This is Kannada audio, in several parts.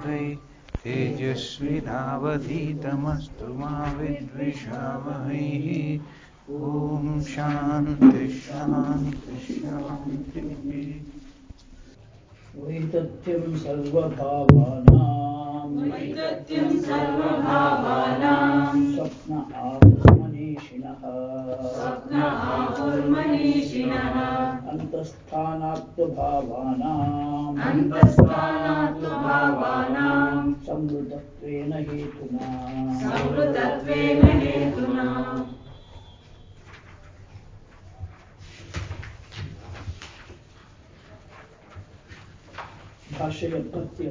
तमोजवै तेजस्विनावधीतमस्तु मा विद्विषावहैः ॐ शान्ति शान्ति शान्तिः वैतथ्यं सर्वभावानां वैदग्ध्यं सर्वभावानां स्वप्न आत्मनीषिणः स्वप्न आहुर्मनीषिणः अन्तस्थानात्मभावानाम् अन्तस्थानात्मभावानां संवृतत्वेन हेतुना संवृतत्वेन हेतुना ಭಾಷೆಯ ಪತ್ಯ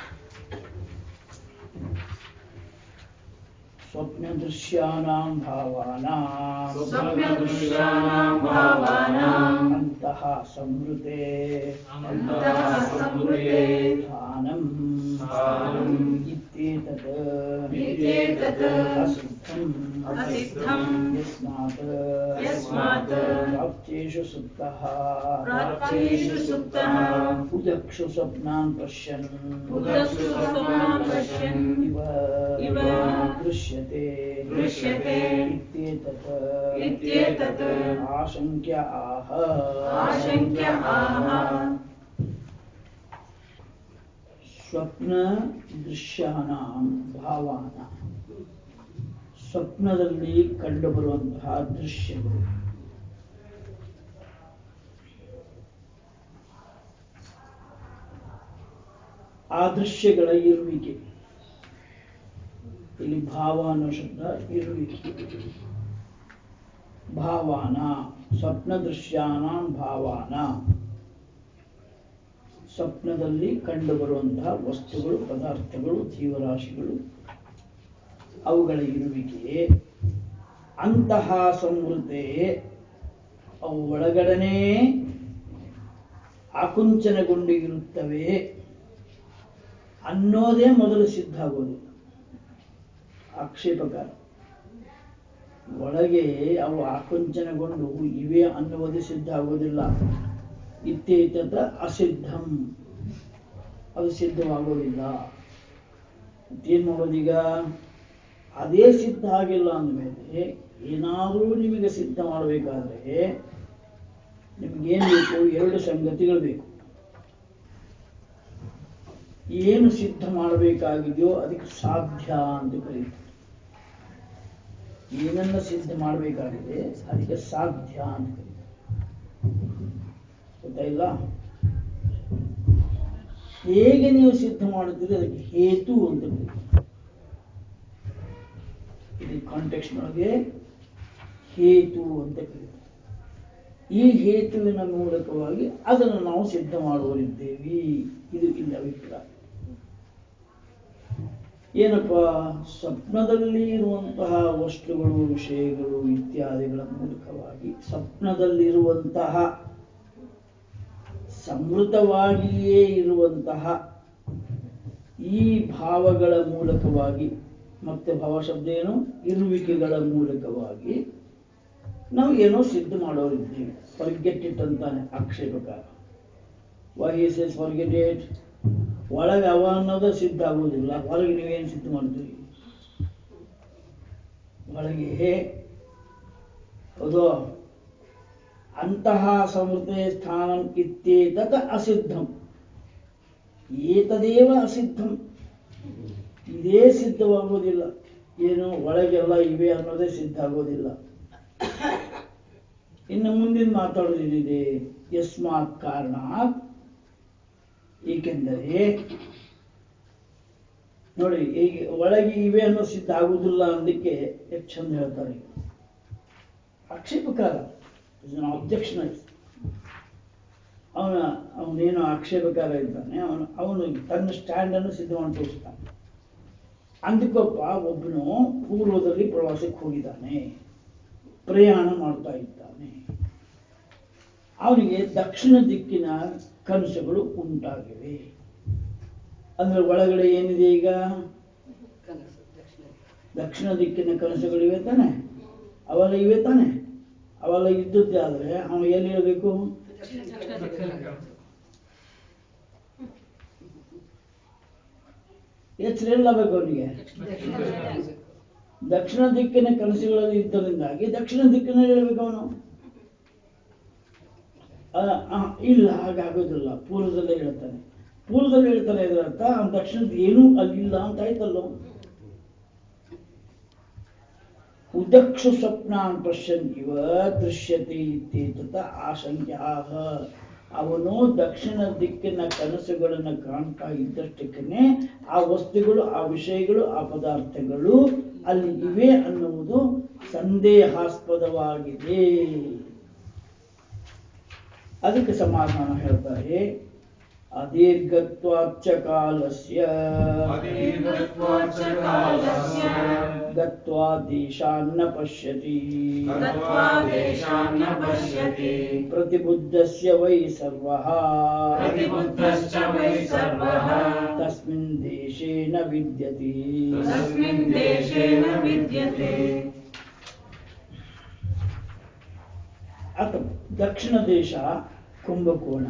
ಸ್ವಪ್ನ ದೃಶ್ಯಾನಾಂ ಭಾವಾನಾಂ स्वप्नदृश्यानां भावानाम् ಅಂತಃ ಸಂವೃತೆ अन्तः संवृते स्थानं स्थानम् इत्येतत् इत्येतत् असिद्धम् असिद्धम् यस्मात् यस्मात् प्राप्त्येषु सुप्तः प्राप्त्येषु सुप्तः उदक्षु स्वप्नान् पश्यन् उदक्षु स्वप्नान् पश्यन् इव इव दृश्यते दृश्यते इत्येतत् इत्येतत् आशङ्क्य आह आशङ्क्य आह ಸ್ವಪ್ನ ದೃಶ್ಯಾನಾಂ ಭಾವಾನ ಸ್ವಪ್ನದಲ್ಲಿ ಕಂಡುಬರುವಂತಹ ದೃಶ್ಯಗಳು ಆ ದೃಶ್ಯಗಳ ಇರುವಿಕೆ ಇಲ್ಲಿ ಭಾವ ಅನ್ನೋ ಶಬ್ದ ಇರುವಿಕೆ ಭಾವಾನ ಸ್ವಪ್ನ ದೃಶ್ಯಾನಾಂ ಭಾವಾನ ಸ್ವಪ್ನದಲ್ಲಿ ಕಂಡುಬರುವಂತಹ ವಸ್ತುಗಳು ಪದಾರ್ಥಗಳು ಜೀವರಾಶಿಗಳು ಅವುಗಳ ಇರುವಿಕೆ ಅಂತಹ ಸಂವೃತೆ ಅವು ಒಳಗಡನೆ ಆಕುಂಚನಗೊಂಡು ಇರುತ್ತವೆ ಅನ್ನೋದೇ ಮೊದಲು ಸಿದ್ಧ ಆಗೋದಿಲ್ಲ ಆಕ್ಷೇಪಕಾರ ಒಳಗೆ ಅವು ಆಕುಂಚನಗೊಂಡು ಇವೆ ಅನ್ನುವುದೇ ಸಿದ್ಧ ಆಗೋದಿಲ್ಲ ಇತ್ಯೇತದ ಅಸಿದ್ಧಂ ಅದು ಸಿದ್ಧವಾಗೋದಿಲ್ಲ ಮತ್ತೇನ್ ಮಾಡೋದೀಗ ಅದೇ ಸಿದ್ಧ ಆಗಿಲ್ಲ ಅಂದಮೇಲೆ ಏನಾದರೂ ನಿಮಗೆ ಸಿದ್ಧ ಮಾಡಬೇಕಾದ್ರೆ ನಿಮ್ಗೇನ್ ಬೇಕು ಎರಡು ಸಂಗತಿಗಳು ಬೇಕು ಏನು ಸಿದ್ಧ ಮಾಡಬೇಕಾಗಿದೆಯೋ ಅದಕ್ಕೆ ಸಾಧ್ಯ ಅಂತ ಕರೀತಾರೆ ಏನನ್ನ ಸಿದ್ಧ ಮಾಡಬೇಕಾಗಿದೆ ಅದಕ್ಕೆ ಸಾಧ್ಯ ಅಂತ ಕರೀತಾರೆ ಗೊತ್ತಾಯಿಲ್ಲ ಹೇಗೆ ನೀವು ಸಿದ್ಧ ಮಾಡುತ್ತೀರಿ ಅದಕ್ಕೆ ಹೇತು ಅಂತ ಕರೀತಾರೆ ಇಲ್ಲಿ ಕಾಂಟೆಕ್ಸ್ಟ್ ಒಳಗೆ ಹೇತು ಅಂತ ಕರೀತಾರೆ ಈ ಹೇತುವಿನ ಮೂಲಕವಾಗಿ ಅದನ್ನು ನಾವು ಸಿದ್ಧ ಮಾಡುವರಿದ್ದೇವೆ ಇದು ಇಲ್ಲಿ ಅಭಿಪ್ರಾಯ ಏನಪ್ಪ ಸ್ವಪ್ನದಲ್ಲಿ ಇರುವಂತಹ ವಸ್ತುಗಳು ವಿಷಯಗಳು ಇತ್ಯಾದಿಗಳ ಮೂಲಕವಾಗಿ ಸ್ವಪ್ನದಲ್ಲಿರುವಂತಹ ಸಮೃದ್ಧವಾಗಿಯೇ ಇರುವಂತಹ ಈ ಭಾವಗಳ ಮೂಲಕವಾಗಿ ಮತ್ತೆ ಭಾವ ಶಬ್ದ ಏನು ಇರುವಿಕೆಗಳ ಮೂಲಕವಾಗಿ ನಾವು ಏನೋ ಸಿದ್ಧ ಮಾಡೋರಿದ್ದೀವಿ ಫರ್ಗೆಟ್ ಇಟ್ ಅಂತಾನೆ ಆಕ್ಷೇಪಕಾರ why is is forget it ಒಳಗೆ ಅವ ಅನ್ನೋದು ಸಿದ್ಧ ಆಗೋದಿಲ್ಲ ಹೊರಗೆ ನೀವೇನು ಸಿದ್ಧ ಮಾಡ್ತೀವಿ ಒಳಗೆ ಹೌದು ಅಂತಹ ಸಮೃದ್ಧಿ ಸ್ಥಾನಂ ಇತ್ಯೇತತ್ ಅಸಿದ್ಧಂ ಏತದೇವ ಅಸಿದ್ಧಂ ಇದೇ ಸಿದ್ಧವಾಗೋದಿಲ್ಲ ಏನು ಒಳಗೆಲ್ಲ ಇವೆ ಅನ್ನೋದೇ ಸಿದ್ಧ ಆಗೋದಿಲ್ಲ ಇನ್ನು ಮುಂದಿನ ಮಾತಾಡೋದಿದೆ ಯಸ್ಮಾತ್ ಕಾರಣಾತ್ ಏಕೆಂದರೆ ನೋಡಿ ಈಗ ಒಳಗೆ ಇವೆ ಅನ್ನೋ ಸಿದ್ಧ ಆಗುವುದಿಲ್ಲ ಅನ್ನಲಿಕ್ಕೆ ಎಷ್ಟು ಚಂದ ಹೇಳ್ತಾರೆ ಆಕ್ಷೇಪಕಾರ ಅಬ್ಜೆಕ್ಷನ್ ಅವನ ಅವನೇನು ಆಕ್ಷೇಪಕಾರ ಇದ್ದಾನೆ ಅವನು ಅವನು ತನ್ನ ಸ್ಟ್ಯಾಂಡ್ ಅನ್ನು ಸಿದ್ಧ ಮಾಡಿ ತೋರಿಸ್ತಾನೆ ಅಂದಕ್ಕೊಬ್ಬ ಒಬ್ಬನು ಪೂರ್ವದಲ್ಲಿ ಪ್ರವಾಸಕ್ಕೆ ಹೋಗಿದ್ದಾನೆ ಪ್ರಯಾಣ ಮಾಡ್ತಾ ಇದ್ದಾನೆ ಅವನಿಗೆ ದಕ್ಷಿಣ ದಿಕ್ಕಿನ ಕನಸುಗಳು ಉಂಟಾಗಿವೆ ಅಂದ್ರೆ ಒಳಗಡೆ ಏನಿದೆ ಈಗ ದಕ್ಷಿಣ ದಿಕ್ಕಿನ ಕನಸುಗಳಿವೆ ತಾನೆ ಅವೆಲ್ಲ ಇವೆ ತಾನೆ ಅವೆಲ್ಲ ಇದ್ದದ್ದೇ ಆದ್ರೆ ಅವನು ಎಲ್ಲಿ ಇರಬೇಕು ಎಚ್ಚರ ಇಲ್ಲಬೇಕು ಅವನಿಗೆ ದಕ್ಷಿಣ ದಿಕ್ಕಿನ ಕನಸುಗಳಲ್ಲಿ ಇದ್ದರಿಂದಾಗಿ ದಕ್ಷಿಣ ದಿಕ್ಕಿನಲ್ಲಿ ಹೇಳ್ಬೇಕು ಅವನು ಆ, ಆ, ಇಲ್ಲ ಹಾಗಾಗೋದಿಲ್ಲ ಪೂರ್ವದಲ್ಲೇ ಹೇಳ್ತಾನೆ ಪೂರ್ವದಲ್ಲಿ ಹೇಳ್ತಾನೆ ಇದರ ಅರ್ಥ ಅವ್ನು ದಕ್ಷಿಣದ ಏನೂ ಅಲ್ಲಿಲ್ಲ ಅಂತ ಆಯ್ತಲ್ಲೋ ಉದಕ್ಷ ಸ್ವಪ್ನಾನ್ ಪಶ್ಯನ್ ಇವ ದೃಶ್ಯತೆ ಇತ್ಯೇತತ ಆಶಂಕ್ಯಾಹ ಅವನು ದಕ್ಷಿಣ ದಿಕ್ಕಿನ ಕನಸುಗಳನ್ನು ಕಾಣ್ತಾ ಇದ್ದಷ್ಟಕ್ಕೆ ಆ ವಸ್ತುಗಳು ಆ ವಿಷಯಗಳು ಆ ಪದಾರ್ಥಗಳು ಅಲ್ಲಿ ಇವೆ ಅನ್ನುವುದು ಸಂದೇಹಾಸ್ಪದವಾಗಿದೆ ಅದಕ್ಕೆ ಸಮಾಧಾನ ಹೇಳ್ತಾರೆ ಅದೀರ್ಘತ್ವಾಚ್ಚ ಕಾಲಸ್ಯ ಅದೀರ್ಘತ್ವಾಚ್ಚ ಕಾಲಸ್ಯ ಗತ್ವಾ ದೇಶಾನ್ನ ಪಶ್ಯತಿ ಗತ್ವಾ ದೇಶಾನ್ನ ಪಶ್ಯತಿ ಪ್ರತಿಬುದ್ಧಸ್ಯ ವೈ ಸರ್ವಃ ಪ್ರತಿಬುದ್ಧಶ್ಚ ವೈ ಸರ್ವಃ ತಸ್ಮಿನ್ ದೇಶೇ ನ ವಿದ್ಯತೆ ತಸ್ಮಿನ್ ದೇಶೇ ನ ವಿದ್ಯತೆ ಅಥ ದಕ್ಷಿಣ ದೇಶ ಕುಂಭಕೋಣ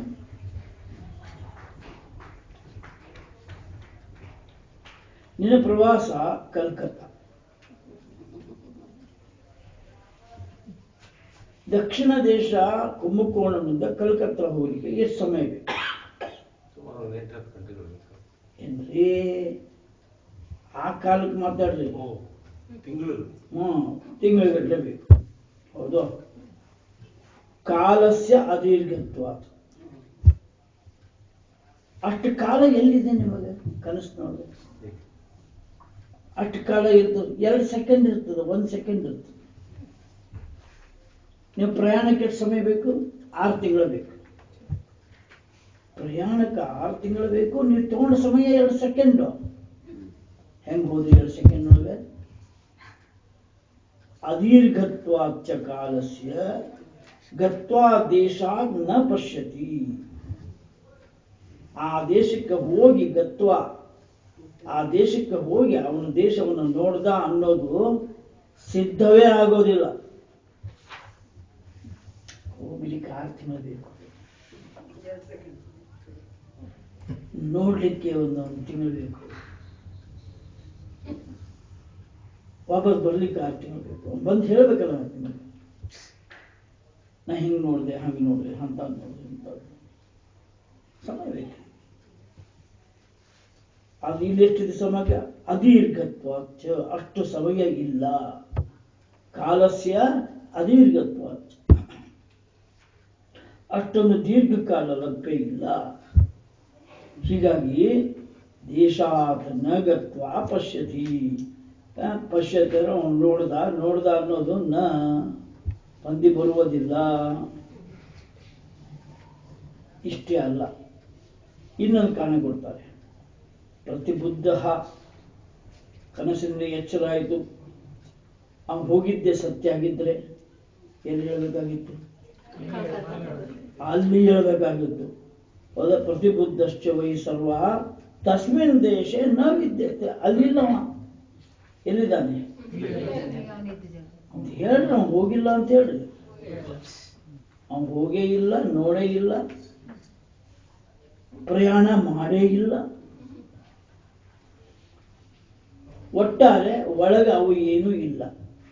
ನಿನ್ನ ಪ್ರವಾಸ ಕಲ್ಕತ್ತಾ ದಕ್ಷಿಣ ದೇಶ ಕುಂಭಕೋಣದಿಂದ ಕಲ್ಕತ್ತಾ ಹೋಗ್ಲಿಕ್ಕೆ ಎಷ್ಟು ಸಮಯ ಬೇಕು ಸುಮಾರು ಒಂದು ಎಂಟು ಹತ್ತು ಗಂಟೆಗಳು ಬೇಕು. ಏನ್ರಿ ಆ ಕಾಲಕ್ಕೆ ಮಾತಾಡ್ರಿ ಓ ತಿಂಗಳು ಹ್ಮ್ ತಿಂಗಳಿಗಟ್ಟಲೆ ಬೇಕು ಹೌದು ಕಾಲಸ್ಯ ಅದೀರ್ಘತ್ವ ಅಷ್ಟು ಕಾಲ ಎಲ್ಲಿದೆ ನಿಮಗೆ ಕನಸು ನೋಡಿ ಅಷ್ಟು ಕಾಲ ಇರ್ತದೆ ಎರಡು ಸೆಕೆಂಡ್ ಇರ್ತದೆ ಒಂದು ಸೆಕೆಂಡ್ ಇರ್ತದೆ ನೀವು ಪ್ರಯಾಣಕ್ಕೆ ಎಷ್ಟು ಸಮಯ ಬೇಕು ಆರು ತಿಂಗಳು ಬೇಕು ಪ್ರಯಾಣಕ್ಕೆ ಆರು ತಿಂಗಳು ಬೇಕು ನೀವು ತಗೊಂಡ ಸಮಯ ಎರಡು ಸೆಕೆಂಡು ಹೆಂಗ್ ಹೋದ್ರಿ ಎರಡು ಸೆಕೆಂಡ್ ಒಳಗೆ ಅದೀರ್ಘತ್ವಾಚ್ಚ ಕಾಲಸ್ಯ ಗತ್ವಾ ದೇಶಾದ್ ನ ಪಶ್ಯತಿ ಆ ದೇಶಕ್ಕೆ ಹೋಗಿ ಗತ್ವ ಆ ದೇಶಕ್ಕೆ ಹೋಗಿ ಅವನ ದೇಶವನ್ನು ನೋಡ್ದ ಅನ್ನೋದು ಸಿದ್ಧವೇ ಆಗೋದಿಲ್ಲ ಹೋಗ್ಲಿಕ್ಕೆ ಆರು ತಿಂಗಳು ಬೇಕು ನೋಡ್ಲಿಕ್ಕೆ ಒಂದು ಒಂದು ತಿಂಗಳು ಬೇಕು ವಾಪಸ್ ಬರ್ಲಿಕ್ಕೆ ಆರು ತಿಂಗಳು ಬೇಕು ಬಂದು ಹೇಳ್ಬೇಕಲ್ಲ ಆರು ತಿಂಗಳು ನಾ ಹಿಂಗೆ ನೋಡಿದೆ ಹಂಗೆ ನೋಡಿದೆ ಅಂತ ನೋಡಿದೆ ಅಂತ ಸಮಯ ಬೇಕು ಅದು ಇಲ್ಲಿ ಎಷ್ಟಿದೆ ಸಮಯ ಅದೀರ್ಘತ್ವ ಚ ಅಷ್ಟು ಸಮಯ ಇಲ್ಲ ಕಾಲಸ್ಯ ಅದೀರ್ಘತ್ವ ಅಷ್ಟೊಂದು ದೀರ್ಘಕಾಲ ಲಭ್ಯ ಇಲ್ಲ ಹೀಗಾಗಿ ದೇಶಾತ್ ನ ಗತ್ವ ಪಶ್ಯತಿ ಆ, ಪಶ್ಯತಿ ಅಂದ್ರೆ ಅವ್ನು ನೋಡ್ದ ನೋಡ್ದ ಅನ್ನೋದು ನ ಹೊಂದಿ ಬರುವುದಿಲ್ಲ ಇಷ್ಟೇ ಅಲ್ಲ ಇನ್ನೊಂದು ಕಾರಣ ಕೊಡ್ತಾರೆ ಪ್ರತಿಬುದ್ಧ ಕನಸಿನಿಂದ ಎಚ್ಚರ ಆಯಿತು ಅವ್ನು ಹೋಗಿದ್ದೆ ಸತ್ಯ ಆಗಿದ್ರೆ ಎಲ್ಲಿ ಹೇಳಬೇಕಾಗಿತ್ತು ಅಲ್ಲಿ ಹೇಳಬೇಕಾಗಿತ್ತು ಹೌದಾ ಪ್ರತಿಬುದ್ಧಶ್ಚ ವೈ ಸರ್ವ ತಸ್ಮಿನ್ ದೇಶ ನ ವಿದ್ಯತೆ ಅಲ್ಲಿಲ್ಲವ ಎಲ್ಲಿದ್ದಾನೆ ಅಂತ ಹೇಳ್ರಿ ಅವ್ನು ಹೋಗಿಲ್ಲ ಅಂತ ಹೇಳ್ರಿ ಅವ್ನು ಹೋಗೇ ಇಲ್ಲ ನೋಡೇ ಇಲ್ಲ ಪ್ರಯಾಣ ಮಾಡೇ ಇಲ್ಲ ಒಟ್ಟಾರೆ ಒಳಗೆ ಅವು ಏನೂ ಇಲ್ಲ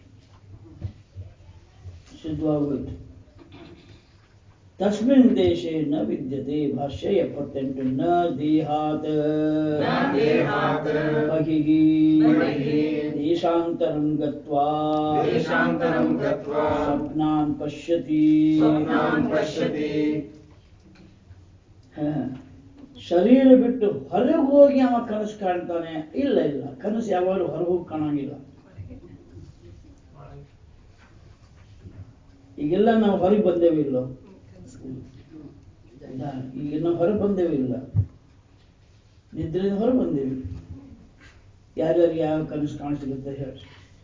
ಸಿದ್ಧವಾಗೋಯ್ತು ತಸ್ಮಿನ್ ದೇಶೇ ನ ವಿದ್ಯತೆ ಭಾಷ್ಯ ಎಪ್ಪತ್ತೆಂಟು ನ ದೇಹಾತ್ ನ ದೇಹಾತ್ ಬಹಿಃ ಬಹಿಃ ದೇಶಾಂತರಂ ಗತ್ವಾ ದೇಶಾಂತರಂ ಗತ್ವಾ ಸ್ವಪ್ನಾನ್ ಪಶ್ಯತಿ ಸ್ವಪ್ನಾನ್ ಪಶ್ಯತಿ ಹ. ಶರೀರ ಬಿಟ್ಟು ಹೊರಗೆ ಹೋಗಿ ಅವ ಕನಸು ಕಾಣ್ತಾನೆ ಇಲ್ಲ ಇಲ್ಲ ಕನಸು ಯಾವಾಗಲೂ ಹೊರಗೆ ಹೋಗಿ ಕಾಣಂಗಿಲ್ಲ ಈಗೆಲ್ಲ ನಾವು ಹೊರಗೆ ಬಂದೇವೆ ಇಲ್ಲೋ ಇಲ್ಲ, ಈಗ ನಾವು ಹೊರಗೆ ಬಂದೇವೆ ಇಲ್ಲ ನಿದ್ರೆಯಿಂದ ಹೊರಗೆ ಬಂದೇವಿ ಯಾರ್ಯಾರು ಯಾವ ಕನಸು ಕಾಣಿಸ್ಲಿಕ್ಕೆ ಹೇಳಿ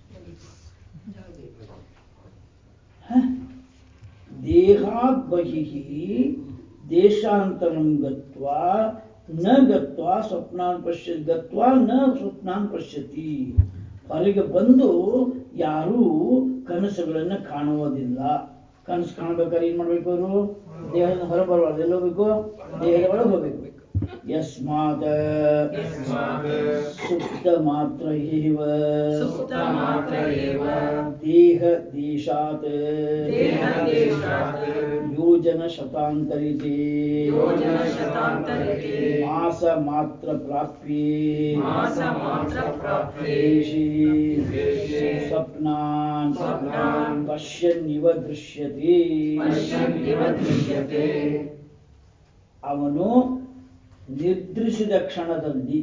ಹ? ದೇಹಾತ್ ಬಹಿಃ ದೇಶಾಂತರಂ ಗತ್ವಾ ನ ಗತ್ವಾ ಸ್ವಪ್ನಾನ್ ಪಶ್ಯ ಗತ್ವಾ ನ ಸ್ವಪ್ನಾನ್ ಪಶ್ಯತಿ ಹೊರಗೆ ಬಂದು ಯಾರೂ ಕನಸುಗಳನ್ನ ಕಾಣುವುದಿಲ್ಲ ಕನಸು ಕಾಣಬೇಕಾದ್ರೆ ಏನ್ ಮಾಡ್ಬೇಕು ಅವರು ದೇಹದ ಹೊರ ಬರಬಾರ್ದು ಎಲ್ಲಿ ಹೋಗ್ಬೇಕು ದೇಹದ ಒಳಗೆ ಹೋಗ್ಬೇಕು ಯಸ್ಮಾತ್ ಯಸ್ಮಾತ್ ಸುಪ್ತ ಮಾತ್ರ ಇವ ಸುಪ್ತಮಾತ್ರ ಏವ ದೇಹ ದೇಶಾತ್ ದೇಹದೇಶಾತ್ ಯೋಜನ ಶತಾಂತರಿತೆ ಯೋಜನಶತಾಂತರಿತೆ ಮಾಸ ಮಾತ್ರ ಪ್ರಾಪ್ಯೆ ಮಾಸಮಾತ್ರ ಪ್ರಾಪ್ಯೆ ದೇಶೇ ದೇಶೇ ಸ್ವಪ್ನಾನ್ ಸ್ವಪ್ನಾನ್ ಪಶ್ಯನ್ನಿವ ದೃಶ್ಯತೆ ಪಶ್ಯನ್ ಇವ ದೃಶ್ಯತೆ ಅವನು ನಿದ್ರಿಸಿದ ಕ್ಷಣದಲ್ಲಿ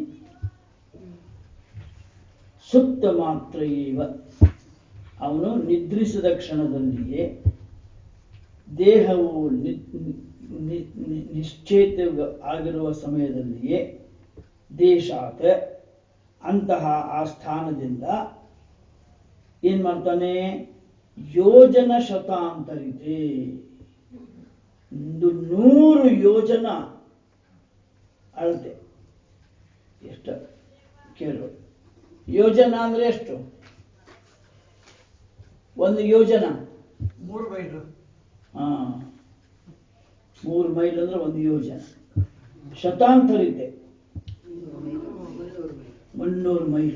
ಸುಪ್ತ ಮಾತ್ರ ಇವ ಅವನು ನಿದ್ರಿಸಿದ ಕ್ಷಣದಲ್ಲಿಯೇ ದೇಹವು ನಿ- ನಿ- ನಿ- ನಿಶ್ಚೇತ ಆಗಿರುವ ಸಮಯದಲ್ಲಿಯೇ ದೇಶಾತ್ ಅಂತಹ ಆ ಸ್ಥಾನದಿಂದ ಏನ್ ಮಾಡ್ತಾನೆ ಯೋಜನ ಶತಾಂತರಿತೆ ಒಂದು ನೂರು ಯೋಜನ ಅಳತೆ ಎಷ್ಟು ಕೇಳು ಯೋಜನ ಅಂದ್ರೆ ಎಷ್ಟು ಒಂದು ಯೋಜನ ಮೂರು ಮೈಲು ಹಾ ಮೂರು ಮೈಲ್ ಅಂದ್ರೆ ಒಂದು ಯೋಜನ ಶತಾಂತರಿತೆ ಮುನ್ನೂರು ಮೈಲ್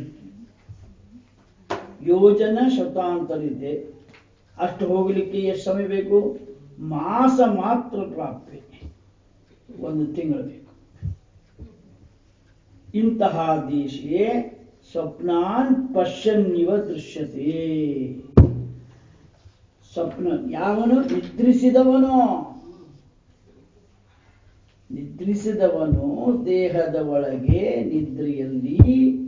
ಯೋಜನ ಶತಾಂತರಿತೆ ಅಷ್ಟು ಹೋಗಲಿಕ್ಕೆ ಎಷ್ಟು ಸಮಯ ಬೇಕು ಮಾಸ ಮಾತ್ರ ಪ್ರಾಪ್ತಿ ಒಂದು ತಿಂಗಳು ಬೇಕು ಇಂತಹ ದೇಶೇ ಸ್ವಪ್ನಾನ್ ಪಶ್ಯನ್ನಿವ ದೃಶ್ಯತೆ ಸ್ವಪ್ನ ಯಾವನು ನಿದ್ರಿಸಿದವನು ನಿದ್ರಿಸಿದವನು ದೇಹದ ಒಳಗೆ ನಿದ್ರೆಯಲ್ಲಿ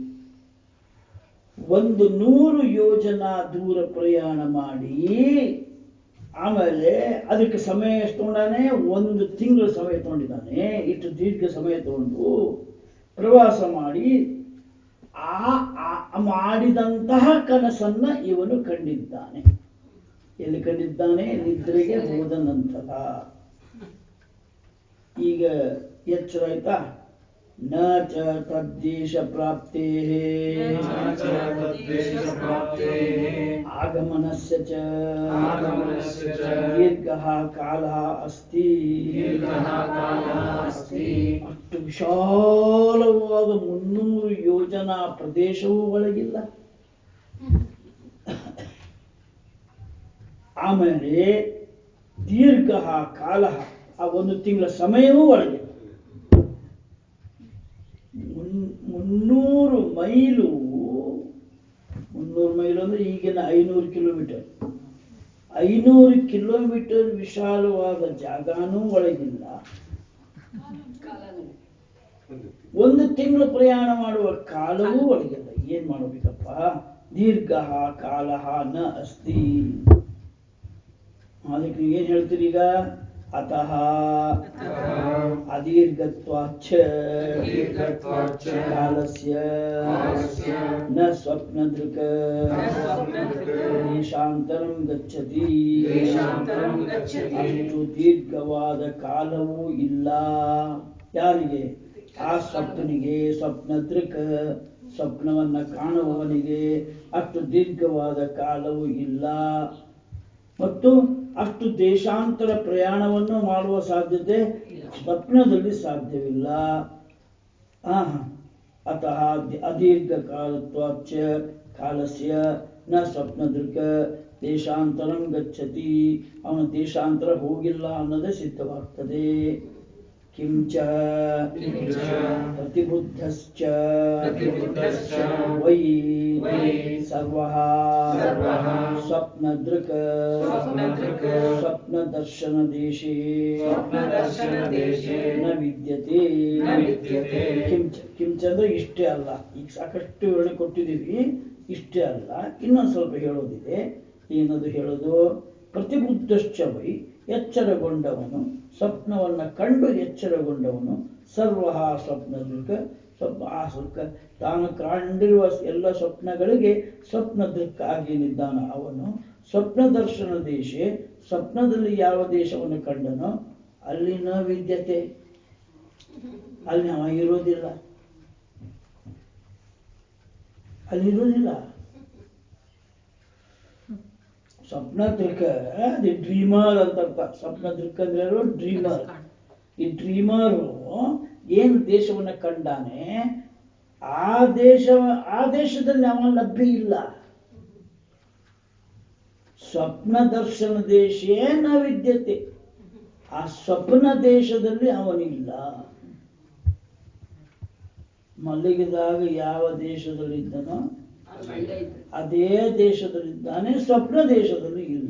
ಒಂದು ನೂರು ಯೋಜನ ದೂರ ಪ್ರಯಾಣ ಮಾಡಿ ಆಮೇಲೆ ಅದಕ್ಕೆ ಸಮಯ ಎಷ್ಟು ತಗೊಂಡಾನೆ ಒಂದು ತಿಂಗಳ ಸಮಯ ತಗೊಂಡಿದ್ದಾನೆ ಇಷ್ಟು ದೀರ್ಘ ಸಮಯ ತಗೊಂಡು ಪ್ರವಾಸ ಮಾಡಿ ಆ ಆ- ಮಾಡಿದಂತಹ ಕನಸನ್ನ ಇವನು ಕಂಡಿದ್ದಾನೆ ಎಲ್ಲಿ ಕಂಡಿದ್ದಾನೆ ನಿದ್ರೆಗೆ ಹೋದ ನಂತರ ಈಗ ಎಚ್ಚರ ಆಯ್ತಾ ನ ಚ ತದ್ದೇಶ ಪ್ರಾಪ್ತೇ ನ ಚ ತದ್ದೇಶಪ್ರಾಪ್ತೇಃ ಆಗಮನಸ್ಯ ಚ ಆಗಮನಸ್ಯ ಚ ದೀರ್ಘಃ ಕಾಲಃ ಅಸ್ತಿ ದೀರ್ಘಃ ಕಾಲಃ ಅಸ್ತಿ ಅಷ್ಟು ವಿಶಾಲವಾದ ಮುನ್ನೂರು ಯೋಜನಾ ಪ್ರದೇಶವೂ ಒಳಗಿಲ್ಲ ಆಮೇಲೆ ದೀರ್ಘ ಕಾಲ ಆ ಒಂದು ತಿಂಗಳ ಸಮಯವೂ ಒಳಗೆ ಮುನ್- ಮುನ್ನೂರು ಮೈಲು ಮುನ್ನೂರು ಮೈಲು ಅಂದ್ರೆ ಈಗಿನ ಐನೂರು ಕಿಲೋಮೀಟರ್ ಐನೂರು ಕಿಲೋಮೀಟರ್ ವಿಶಾಲವಾದ ಜಾಗನೂ ಒಳಗಿಲ್ಲ ಒಂದು ತಿಂಗಳು ಪ್ರಯಾಣ ಮಾಡುವ ಕಾಲವೂ ಒಳಗಿಲ್ಲ ಏನ್ ಮಾಡಬೇಕಪ್ಪ ದೀರ್ಘ ಕಾಲ ನ ಅಸ್ತಿ ಅದಕ್ಕೆ ನೀವ್ ಏನ್ ಹೇಳ್ತೀರಿ ಈಗ ಅತಃ ಅದೀರ್ಘತ್ವಾಚ್ಚ ಅದೀರ್ಘತ್ವಾಚ್ಚ ಕಾಲಸ್ಯ ಕಾಲಸ್ಯ ನ ಸ್ವಪ್ನದೃಕ್ ನ ಸ್ವಪ್ನದೃಕ್ ದೇಶಾಂತರಂ ಗಚ್ಚತಿ ದೇಶಾಂತರಂ ಗಚ್ಚತಿ. ಅಷ್ಟು ದೀರ್ಘವಾದ ಕಾಲವೂ ಇಲ್ಲ ಯಾರಿಗೆ ಆ ಸ್ವಪ್ನಿಗೆ ಸ್ವಪ್ನದೃಕ್ ಸ್ವಪ್ನವನ್ನ ಕಾಣುವವನಿಗೆ ಅಷ್ಟು ದೀರ್ಘವಾದ ಕಾಲವೂ ಇಲ್ಲ ಮತ್ತು ಅಷ್ಟು ದೇಶಾಂತರ ಪ್ರಯಾಣವನ್ನು ಮಾಡುವ ಸಾಧ್ಯತೆ ಸ್ವಪ್ನದಲ್ಲಿ ಸಾಧ್ಯವಿಲ್ಲ ಆಹ. ಅತಃ ದಿ- ಅದೀರ್ಘ ಕಾಲತ್ವಾಚ್ಚ ಕಾಲಸ್ಯ ನ ಸ್ವಪ್ನದೃಕ್ ದೇಶಾಂತರಂ ಗಚ್ಚತಿ ಅವನ ದೇಶಾಂತರ ಹೋಗಿಲ್ಲ ಅನ್ನೋದೇ ಸಿದ್ಧವಾಗ್ತದೆ ಕಿಂಚ ಕಿಂಚ ಪ್ರತಿಬುದ್ಧಶ್ಚ ಪ್ರತಿಬುದ್ಧಶ್ಚ ವೈ ವೈ ಸರ್ವಃ ಸರ್ವಃ ಸ್ವಪ್ನದೃಕ್ ಸ್ವಪ್ನದೃಕ್ ಸ್ವಪ್ನದರ್ಶನ ದೇಶೇ ಸ್ವಪ್ನದರ್ಶನದೇಶೇ ನ ವಿದ್ಯತೆ ನ ವಿದ್ಯತೆ. ಕಿಂಚ ಕಿಂಚ ಅಂದ್ರೆ ಇಷ್ಟೇ ಅಲ್ಲ ಈಗ ಸಾಕಷ್ಟು ವಿವರಣೆ ಕೊಟ್ಟಿದ್ದೀವಿ ಇಷ್ಟೇ ಅಲ್ಲ ಇನ್ನೊಂದು ಸ್ವಲ್ಪ ಹೇಳೋದಿದೆ ಏನದು ಹೇಳೋದು ಪ್ರತಿಬುದ್ಧಶ್ಚ ವೈ ಎಚ್ಚರಗೊಂಡವನು ಸ್ವಪ್ನವನ್ನ ಕಂಡು ಎಚ್ಚರಗೊಂಡವನು ಸರ್ವ ಸ್ವಪ್ನದೃಕ್ ಸ್ವಪ್ನ ಆ ಸುಖ ತಾನು ಕಂಡಿರುವ ಎಲ್ಲ ಸ್ವಪ್ನಗಳಿಗೆ ಸ್ವಪ್ನ ದೃಕ್ಕಾಗೇನಿದ್ದಾನ ಅವನು ಸ್ವಪ್ನ ದರ್ಶನ ದೇಶ ಸ್ವಪ್ನದಲ್ಲಿ ಯಾವ ದೇಶವನ್ನು ಕಂಡನೋ ಅಲ್ಲಿನ ವಿದ್ಯತೆ ಅಲ್ಲಿ ಅವ ಇರೋದಿಲ್ಲ ಅಲ್ಲಿ ಇರೋದಿಲ್ಲ ಸ್ವಪ್ನ ದೃಕ್ ದಿ ಡ್ರೀಮರ್ ಅಂತ ಅರ್ಥ ಸ್ವಪ್ನ ದೃಕ್ ಅಂದ್ರೆ ಡ್ರೀಮರ್ ಈ ಡ್ರೀಮರು ಏನು ದೇಶವನ್ನ ಕಂಡಾನೆ ಆ ದೇಶ ಆ ದೇಶದಲ್ಲಿ ಅವನ ಲಭ್ಯ ಇಲ್ಲ ಸ್ವಪ್ನ ದರ್ಶನ ದೇಶೇ ನ ವಿದ್ಯತೆ ಆ ಸ್ವಪ್ನ ದೇಶದಲ್ಲಿ ಅವನಿಲ್ಲ ಮಲಗಿದಾಗ ಯಾವ ದೇಶದಲ್ಲಿದ್ದನೋ ಅದೇ ದೇಶದಲ್ಲಿದ್ದಾನೆ ಸ್ವಪ್ನ ದೇಶದಲ್ಲಿ ಇಲ್ಲ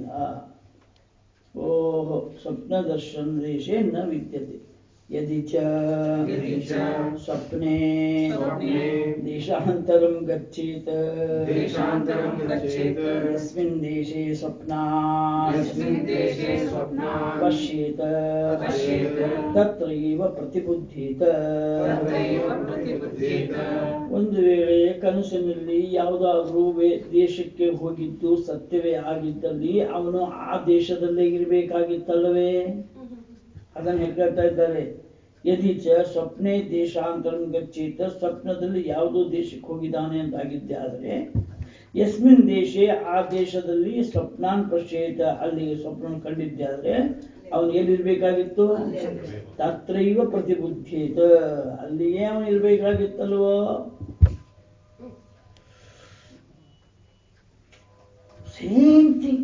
ಓಹೋ ಸ್ವಪ್ನ ದರ್ಶನ ದೇಶೇ ನ ವಿದ್ಯತೆ ಯದಿ ಚ ಯದಿ ಚ ಸ್ವಪ್ನೆ ಸ್ವಪ್ನೆ ದೇಶಾಂತರಂ ಗಚ್ಚೇತ್ ದೇಶಾಂತರಂ ಗಚ್ಚೇತ್ ಯಸ್ಮಿನ್ ದೇಶೇ ಸ್ವಪ್ನಾ ಯಸ್ಮಿನ್ ದೇಶೇ ಸ್ವಪ್ನಾ ಪಶ್ಯೇತ ಪಶ್ಯೇತ್ ತತ್ರೈವ ಪ್ರತಿಬುದ್ಧೀತ ತತ್ರೈವ ಪ್ರತಿಬುದ್ಧೀತ ಒಂದು ವೇಳೆ ಕನಸಿನಲ್ಲಿ ಯಾವುದಾದ್ರೂ ವೇ- ದೇಶಕ್ಕೆ ಹೋಗಿದ್ದು ಸತ್ಯವೇ ಆಗಿದ್ದಲ್ಲಿ ಅವನು ಆ ದೇಶದಲ್ಲೇ ಇರಬೇಕಾಗಿತ್ತಲ್ಲವೇ ಅದನ್ನು ಹೇಳ್ತಾ ಇದ್ದಾರೆ ಯದಿ ಚ ಸ್ವಪ್ನೆ ದೇಶಾಂತರಂ ಗಚ್ಚೇತ ಸ್ವಪ್ನದಲ್ಲಿ ಯಾವುದೋ ದೇಶಕ್ಕೆ ಹೋಗಿದ್ದಾನೆ ಅಂತ ಆಗಿದ್ದೆ ಆದರೆ ಯಸ್ಮಿನ್ ದೇಶೆ ಆ ದೇಶದಲ್ಲಿ ಸ್ವಪ್ನಾನ್ ಪಶ್ಯೇತ ಅಲ್ಲಿ ಸ್ವಪ್ನ ಕಂಡಿದ್ದೆ ಆದ್ರೆ ಅವನು ಎಲ್ಲಿರ್ಬೇಕಾಗಿತ್ತು ತತ್ರೈವ ಪ್ರತಿಬುದ್ಧೇತ ಅಲ್ಲಿಯೇ ಅವನು ಇರ್ಬೇಕಾಗಿತ್ತಲ್ವೋ ಸೇಮ್ ಥಿಂಗ್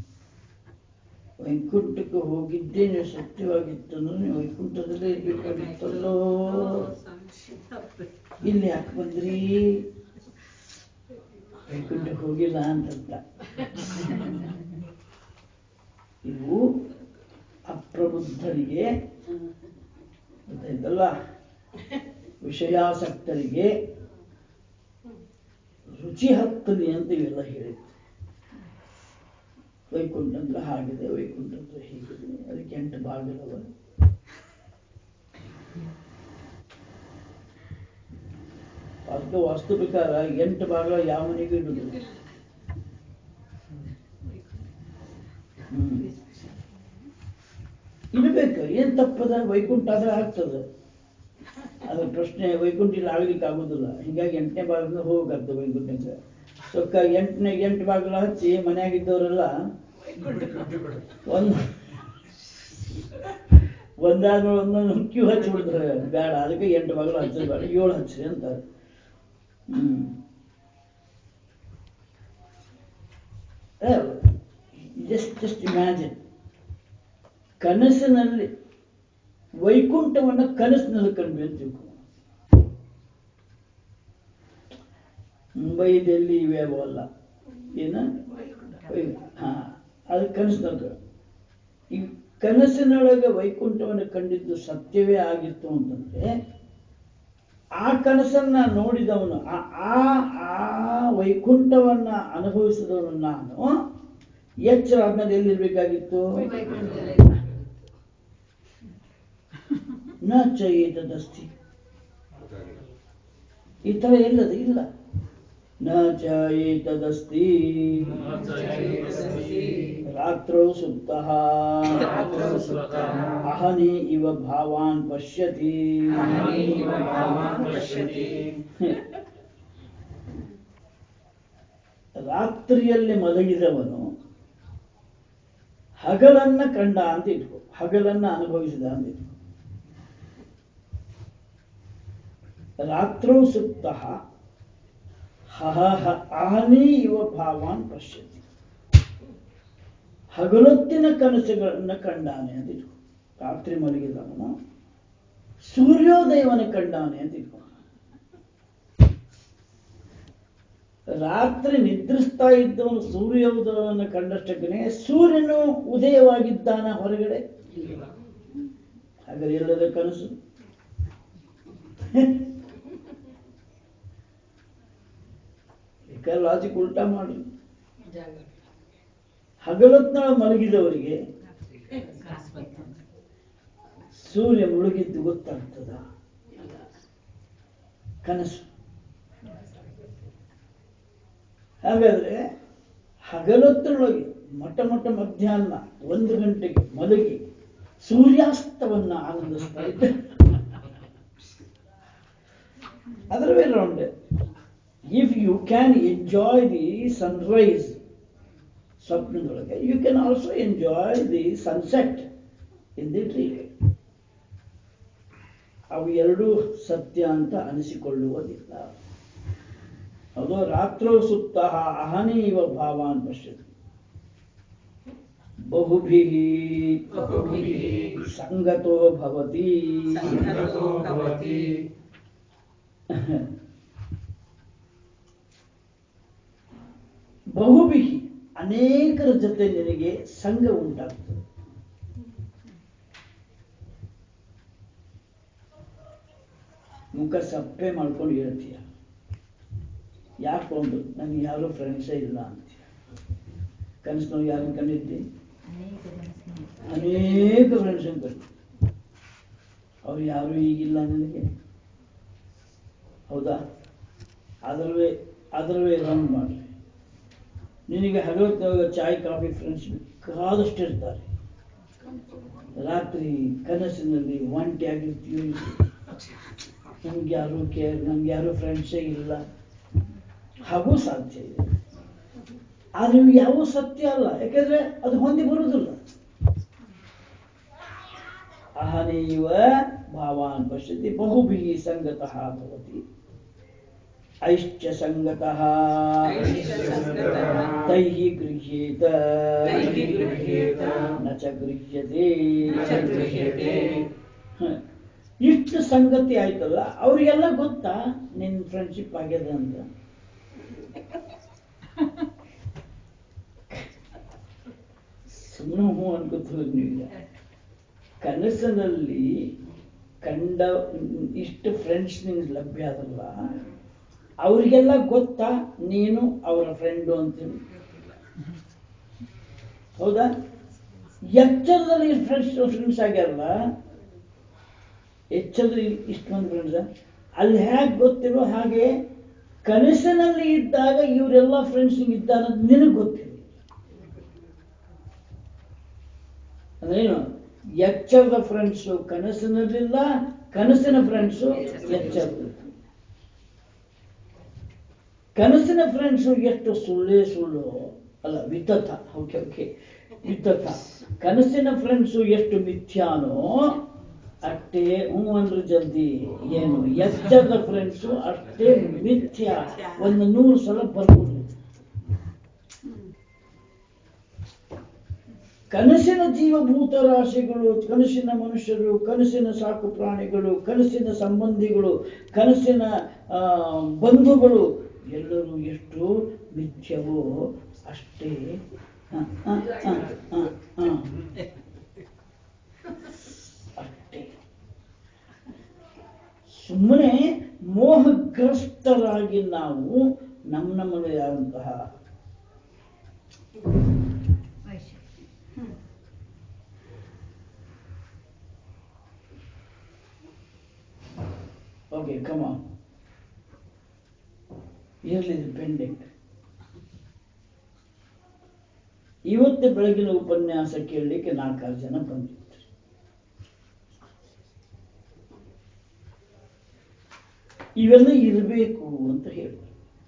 ವೈಕುಂಠಕ್ಕೆ ಹೋಗಿದ್ದೇನೆ ಸತ್ಯವಾಗಿತ್ತು ಅಂದ್ರೆ ನೀವು ವೈಕುಂಠದಲ್ಲೇ ಇರ್ಬೇಕಾಗಿತ್ತಲ್ಲೋ ಇಲ್ಲಿ ಯಾಕೆ ಬಂದ್ರಿ ವೈಕುಂಠಕ್ಕೆ ಹೋಗಿಲ್ಲ ಅಂತಂತ ಇವು ಅಪ್ರಬುದ್ಧರಿಗೆ ಗೊತ್ತಾಯ್ತಲ್ಲ ವಿಷಯಾಸಕ್ತರಿಗೆ ರುಚಿ ಹತ್ತಲಿ ಅಂತ ಇವೆಲ್ಲ ಹೇಳಿದ್ದು ವೈಕುಂಠ ಅಂದ್ರೆ ಹಾಗಿದೆ ವೈಕುಂಠ ಅಂದ್ರೆ ಹೀಗಿದೆ ಅದಕ್ಕೆ ಎಂಟು ಭಾಗಗಳವ ಅದಕ್ಕೆ ವಾಸ್ತು ಪ್ರಕಾರ ಎಂಟು ಭಾಗ ಯಾವ ಮನೆಗೂ ಇಡುದಿಲ್ಲ ಹ್ಮ್ ಇಡಬೇಕು ಏನ್ ತಪ್ಪದ ವೈಕುಂಠ ಆದ್ರೆ ಆಗ್ತದೆ ಅದ್ರ ಪ್ರಶ್ನೆ ವೈಕುಂಠ ಇಲ್ಲಿ ಆಗ್ಲಿಕ್ಕೆ ಆಗುದಿಲ್ಲ ಹಿಂಗಾಗಿ ಎಂಟನೇ ಭಾಗದಿಂದ ಹೋಗ್ಬೇಕಾಗ್ತದೆ ವೈಕುಂಠಕ್ಕೆ ಸೊಕ್ಕ ಎಂಟನೇ ಎಂಟು ಬಾಗಿಲ ಹಚ್ಚಿ ಮನ್ಯಾಗಿದ್ದವರೆಲ್ಲ ಒಂದು ಒಂದಾದ್ಮೇಲೆ ಒಂದೊಂದು ಕ್ಯೂ ಹಚ್ಚಿ ಬಿಡ್ತಾರೆ ಬೇಡ ಅದಕ್ಕೆ ಎಂಟು ಬಾಗಿಲು ಹಚ್ಚೋದು ಬೇಡ ಏಳು ಹಚ್ಚ್ರಿ ಅಂತಾರೆ ಹ್ಮ್ ಜಸ್ಟ್ ಜಸ್ಟ್ ಇಮ್ಯಾಜಿನ್ ಕನಸಿನಲ್ಲಿ ವೈಕುಂಠವನ್ನ ಕನಸಿನಲ್ಲಿ ಕಂಡ್ವಿ ಅಂತ ತಿಳ್ಕೊ ಮುಂಬೈ ಡೆಲ್ಲಿ ಇವೆ ಅಲ್ಲ ಏನ ವೈ- ಹಾ ಅದು ಕನಸಿನಲ್ಲಿ ಈ ಕನಸಿನೊಳಗೆ ವೈಕುಂಠವನ್ನು ಕಂಡಿದ್ದು ಸತ್ಯವೇ ಆಗಿತ್ತು ಅಂತಂದ್ರೆ ಆ ಕನಸನ್ನ ನೋಡಿದವನು ಆ ಆ- ಆ ವೈಕುಂಠವನ್ನ ಅನುಭವಿಸಿದವನು ನಾನು ಎಚ್ಚರ ಆದ್ಮೇಲೆ ಎಲ್ಲಿರ್ಬೇಕಾಗಿತ್ತು ನ ಚೈತದಸ್ತಿ ಈ ತರ ಎಲ್ಲದು ಇಲ್ಲ ನ ಚೈತದಸ್ತಿ ರಾತ್ರೌ ಸುಪ್ತಃ ರಾತ್ರೌ ಸುಪ್ತಃ ಅಹನಿ ಇವ ಭಾವಾನ್ ಪಶ್ಯತಿ ಅಹನಿ ಇವ ಭಾವಾನ್ ಪಶ್ಯತಿ. ರಾತ್ರಿಯಲ್ಲಿ ಮಲಗಿದವನು ಹಗಲನ್ನ ಕಂಡ ಅಂತ ಇಟ್ಕೋ ಹಗಲನ್ನ ಅನುಭವಿಸಿದ ಅಂತ ಇಟ್ಕೋ ರಾತ್ರೌ ಸುಪ್ತಃ ಹಹ ಅಹನಿ ಇವ ಭಾವಾನ್ ಪಶ್ಯತಿ ಹಗಲೊತ್ತಿನ ಕನಸುಗಳನ್ನ ಕಂಡಾನೆ ಅಂತ ಇಟ್ಕೋ ರಾತ್ರಿ ಮಲಗಿದವನು ಸೂರ್ಯೋದಯವನ್ನು ಕಂಡಾನೆ ಅಂತ ಇಟ್ಕೋ ರಾತ್ರಿ ನಿದ್ರಿಸ್ತಾ ಇದ್ದವನು ಸೂರ್ಯೋದಯವನ್ನು ಕಂಡಷ್ಟಕ್ಕನೆ ಸೂರ್ಯನು ಉದಯವಾಗಿದ್ದಾನ ಹೊರಗಡೆ ಹಾಗಾದ್ರೆ ಎಲ್ಲದ ಕನಸು ಲಾಜಿಕ್ ಉಲ್ಟಾ ಮಾಡಿ ಹಗಲೊತ್ನ ಮಲಗಿದವರಿಗೆ ಸೂರ್ಯ ಮುಳುಗಿದ್ದು ಗೊತ್ತಾಗ್ತದ ಕನಸು ಹಾಗಾದ್ರೆ ಹಗಲೊತ್ತಿನೊಳಗೆ ಮೊಟ್ಟ ಮೊಟ್ಟ ಮಧ್ಯಾಹ್ನ ಒಂದು ಗಂಟೆಗೆ ಮಲಗಿ ಸೂರ್ಯಾಸ್ತವನ್ನ ಆನಂದಿಸ್ತಾ ಇದ್ದ ಅದರ ಮೇಲೆ round if you can enjoy the sunrise ಸ್ವಪ್ನದೊಳಗೆ you can also enjoy the sunset in the dream ಅವು ಎರಡೂ ಸತ್ಯ ಅಂತ ಅನಿಸಿಕೊಳ್ಳುವುದಿಲ್ಲ ಅದು ರಾತ್ರೋ ಸುತ್ತ ಅಹನೀವ ಭಾವಾನ್ ಪಶ್ಯತಿ ಬಹುಭಿಃ ಬಹುಭಿಃ ಸಂಗತೋ ಭವತಿ ಸಂಗತೋ ಭವತಿ ಬಹುಭಿಃ ಅನೇಕರ ಜೊತೆ ನಿನಗೆ ಸಂಘ ಉಂಟಾಗ್ತದೆ ಮುಖ ಸಪ್ಪೆ ಮಾಡ್ಕೊಂಡು ಹೇಳ್ತೀಯ ಯಾಕೆ ಒಂದು ನನಗೆ ಯಾರು ಫ್ರೆಂಡ್ಸೇ ಇಲ್ಲ ಅಂತೀಯ ಕನಸಿನವ್ರು ಯಾರನ್ನ ಕಂಡಿದ್ದಿ ಅನೇಕ ಫ್ರೆಂಡ್ಸ್ ಕಂಡು ಅವ್ರು ಯಾರು ಈಗಿಲ್ಲ ನನಗೆ ಹೌದಾ ಅದರವೇ ಅದರವೇ ರನ್ ಮಾಡ್ರಿ ನಿನಗೆ ಹಗಲೊತ್ತಿನಾಗ ಚಾಯ್ ಕಾಫಿ ಫ್ರೆಂಡ್ಸ್ ಬೇಕಾದಷ್ಟು ಇರ್ತಾರೆ ರಾತ್ರಿ ಕನಸಿನಲ್ಲಿ ಒಂಟಿಯಾಗಿರ್ತೀವಿ ನಮ್ಗೆ ಯಾರು ಕೇರ್ ನಮ್ಗೆ ಯಾರು ಫ್ರೆಂಡ್ಸೇ ಇಲ್ಲ ಹಾಗೂ ಸಾಧ್ಯ ಇದೆ ಆದ್ರೆ ಇವು ಯಾವ ಸತ್ಯ ಅಲ್ಲ ಯಾಕಂದ್ರೆ ಅದು ಹೊಂದಿ ಬರುವುದಿಲ್ಲ ಅಹನೈವ ಭಾವಾನ್ ಪಶ್ಯತಿ ಬಹುಭಿಃ ಸಂಗತಃ ಭವತಿ ಐಶ್ಚ ಸಂಗತಃ ಐಶ್ಚ ಸಂಗತಃ ತೈಃ ಗೃಹ್ಯೇತ ತೈಃ ಗೃಹ್ಯೇತ ನ ಚ ಗೃಹ್ಯತೆ ನ ಚ ಗೃಹ್ಯತೆ. ಹ. ಇಷ್ಟು ಸಂಗತಿ ಆಯ್ತಲ್ಲ ಅವ್ರಿಗೆಲ್ಲ ಗೊತ್ತಾ ನಿನ್ ಫ್ರೆಂಡ್ಶಿಪ್ ಆಗ್ಯದ ಅಂತ ಸುಮ್ಮನೆ ಹ್ಞೂ ಅನ್ಕೋತೀವಿ ನೀವು ಕನಸಿನಲ್ಲಿ ಕಂಡ ಇಷ್ಟು ಫ್ರೆಂಡ್ಸ್ ನಿಂಗೆ ಲಭ್ಯ ಆದಲ್ಲ ಅವರಿಗೆಲ್ಲ ಗೊತ್ತಾ ನೀನು ಅವರ ಫ್ರೆಂಡು ಅಂತೇಳಿ ಹೌದಾ ಎಚ್ಚರದಲ್ಲಿ ಫ್ರೆಂಡ್ಸ್ ಫ್ರೆಂಡ್ಸ್ ಆಗ್ಯಾರಲ್ಲ ಎಚ್ಚರದಲ್ಲಿ ಇಷ್ಟು ಮಂದಿ ಫ್ರೆಂಡ್ಸ್ ಅಲ್ಲಿ ಹೇಗೆ ಗೊತ್ತಿರೋ ಹಾಗೆ ಕನಸಿನಲ್ಲಿ ಇದ್ದಾಗ ಇವರೆಲ್ಲ ಫ್ರೆಂಡ್ಸ್ ಇದ್ದಾರೆ ಅಂತ ನಿನಗೆ ಗೊತ್ತಿಲ್ಲ ಅಂದ್ರೇನು ಎಚ್ಚರದ ಫ್ರೆಂಡ್ಸು ಕನಸಿನಲ್ಲಿಲ್ಲ ಕನಸಿನ ಫ್ರೆಂಡ್ಸು ಎಚ್ಚರದಲ್ಲಿ ಕನಸಿನ ಫ್ರೆಂಡ್ಸು ಎಷ್ಟು ಸುಳ್ಳೇ ಸುಳ್ಳು ಅಲ್ಲ ವಿತಥ ಓಕೆ ಓಕೆ ವಿತಥ ಕನಸಿನ ಫ್ರೆಂಡ್ಸು ಎಷ್ಟು ಮಿಥ್ಯಾನೋ ಅಷ್ಟೇ ಹ್ಞೂ ಅಂದ್ರೆ ಜಲ್ದಿ ಏನು ಎಚ್ಚರದ ಫ್ರೆಂಡ್ಸು ಅಷ್ಟೇ ಮಿಥ್ಯ ಒಂದು ನೂರು ಸಲ ಬರ್ಬೋದು ಕನಸಿನ ಜೀವಭೂತ ರಾಶಿಗಳು ಕನಸಿನ ಮನುಷ್ಯರು ಕನಸಿನ ಸಾಕು ಪ್ರಾಣಿಗಳು ಕನಸಿನ ಸಂಬಂಧಿಗಳು ಕನಸಿನ ಆ, ಬಂಧುಗಳು ಎಲ್ಲರೂ ಎಷ್ಟು ಮಿಥ್ಯವೋ ಅಷ್ಟೇ ಹ, ಹ, ಹ, ಹ, ಹ. ಅಷ್ಟೇ ಸುಮ್ಮನೆ ಮೋಹಗ್ರಸ್ತರಾಗಿ ನಾವು ನಮ್ಮ ನಮ್ಮದೇ ಆದಂತಹ ಓಕೆ ಕಮ ಇರಲಿ ಪೆಂಡಿಂಗ್ ಇವತ್ತು ಬೆಳಗಿನ ಉಪನ್ಯಾಸ ಕೇಳಲಿಕ್ಕೆ ನಾಲ್ಕಾರು ಜನ ಬಂದಿದ್ರು ಇವೆಲ್ಲ ಇರಬೇಕು ಅಂತ ಹೇಳಿದ್ರು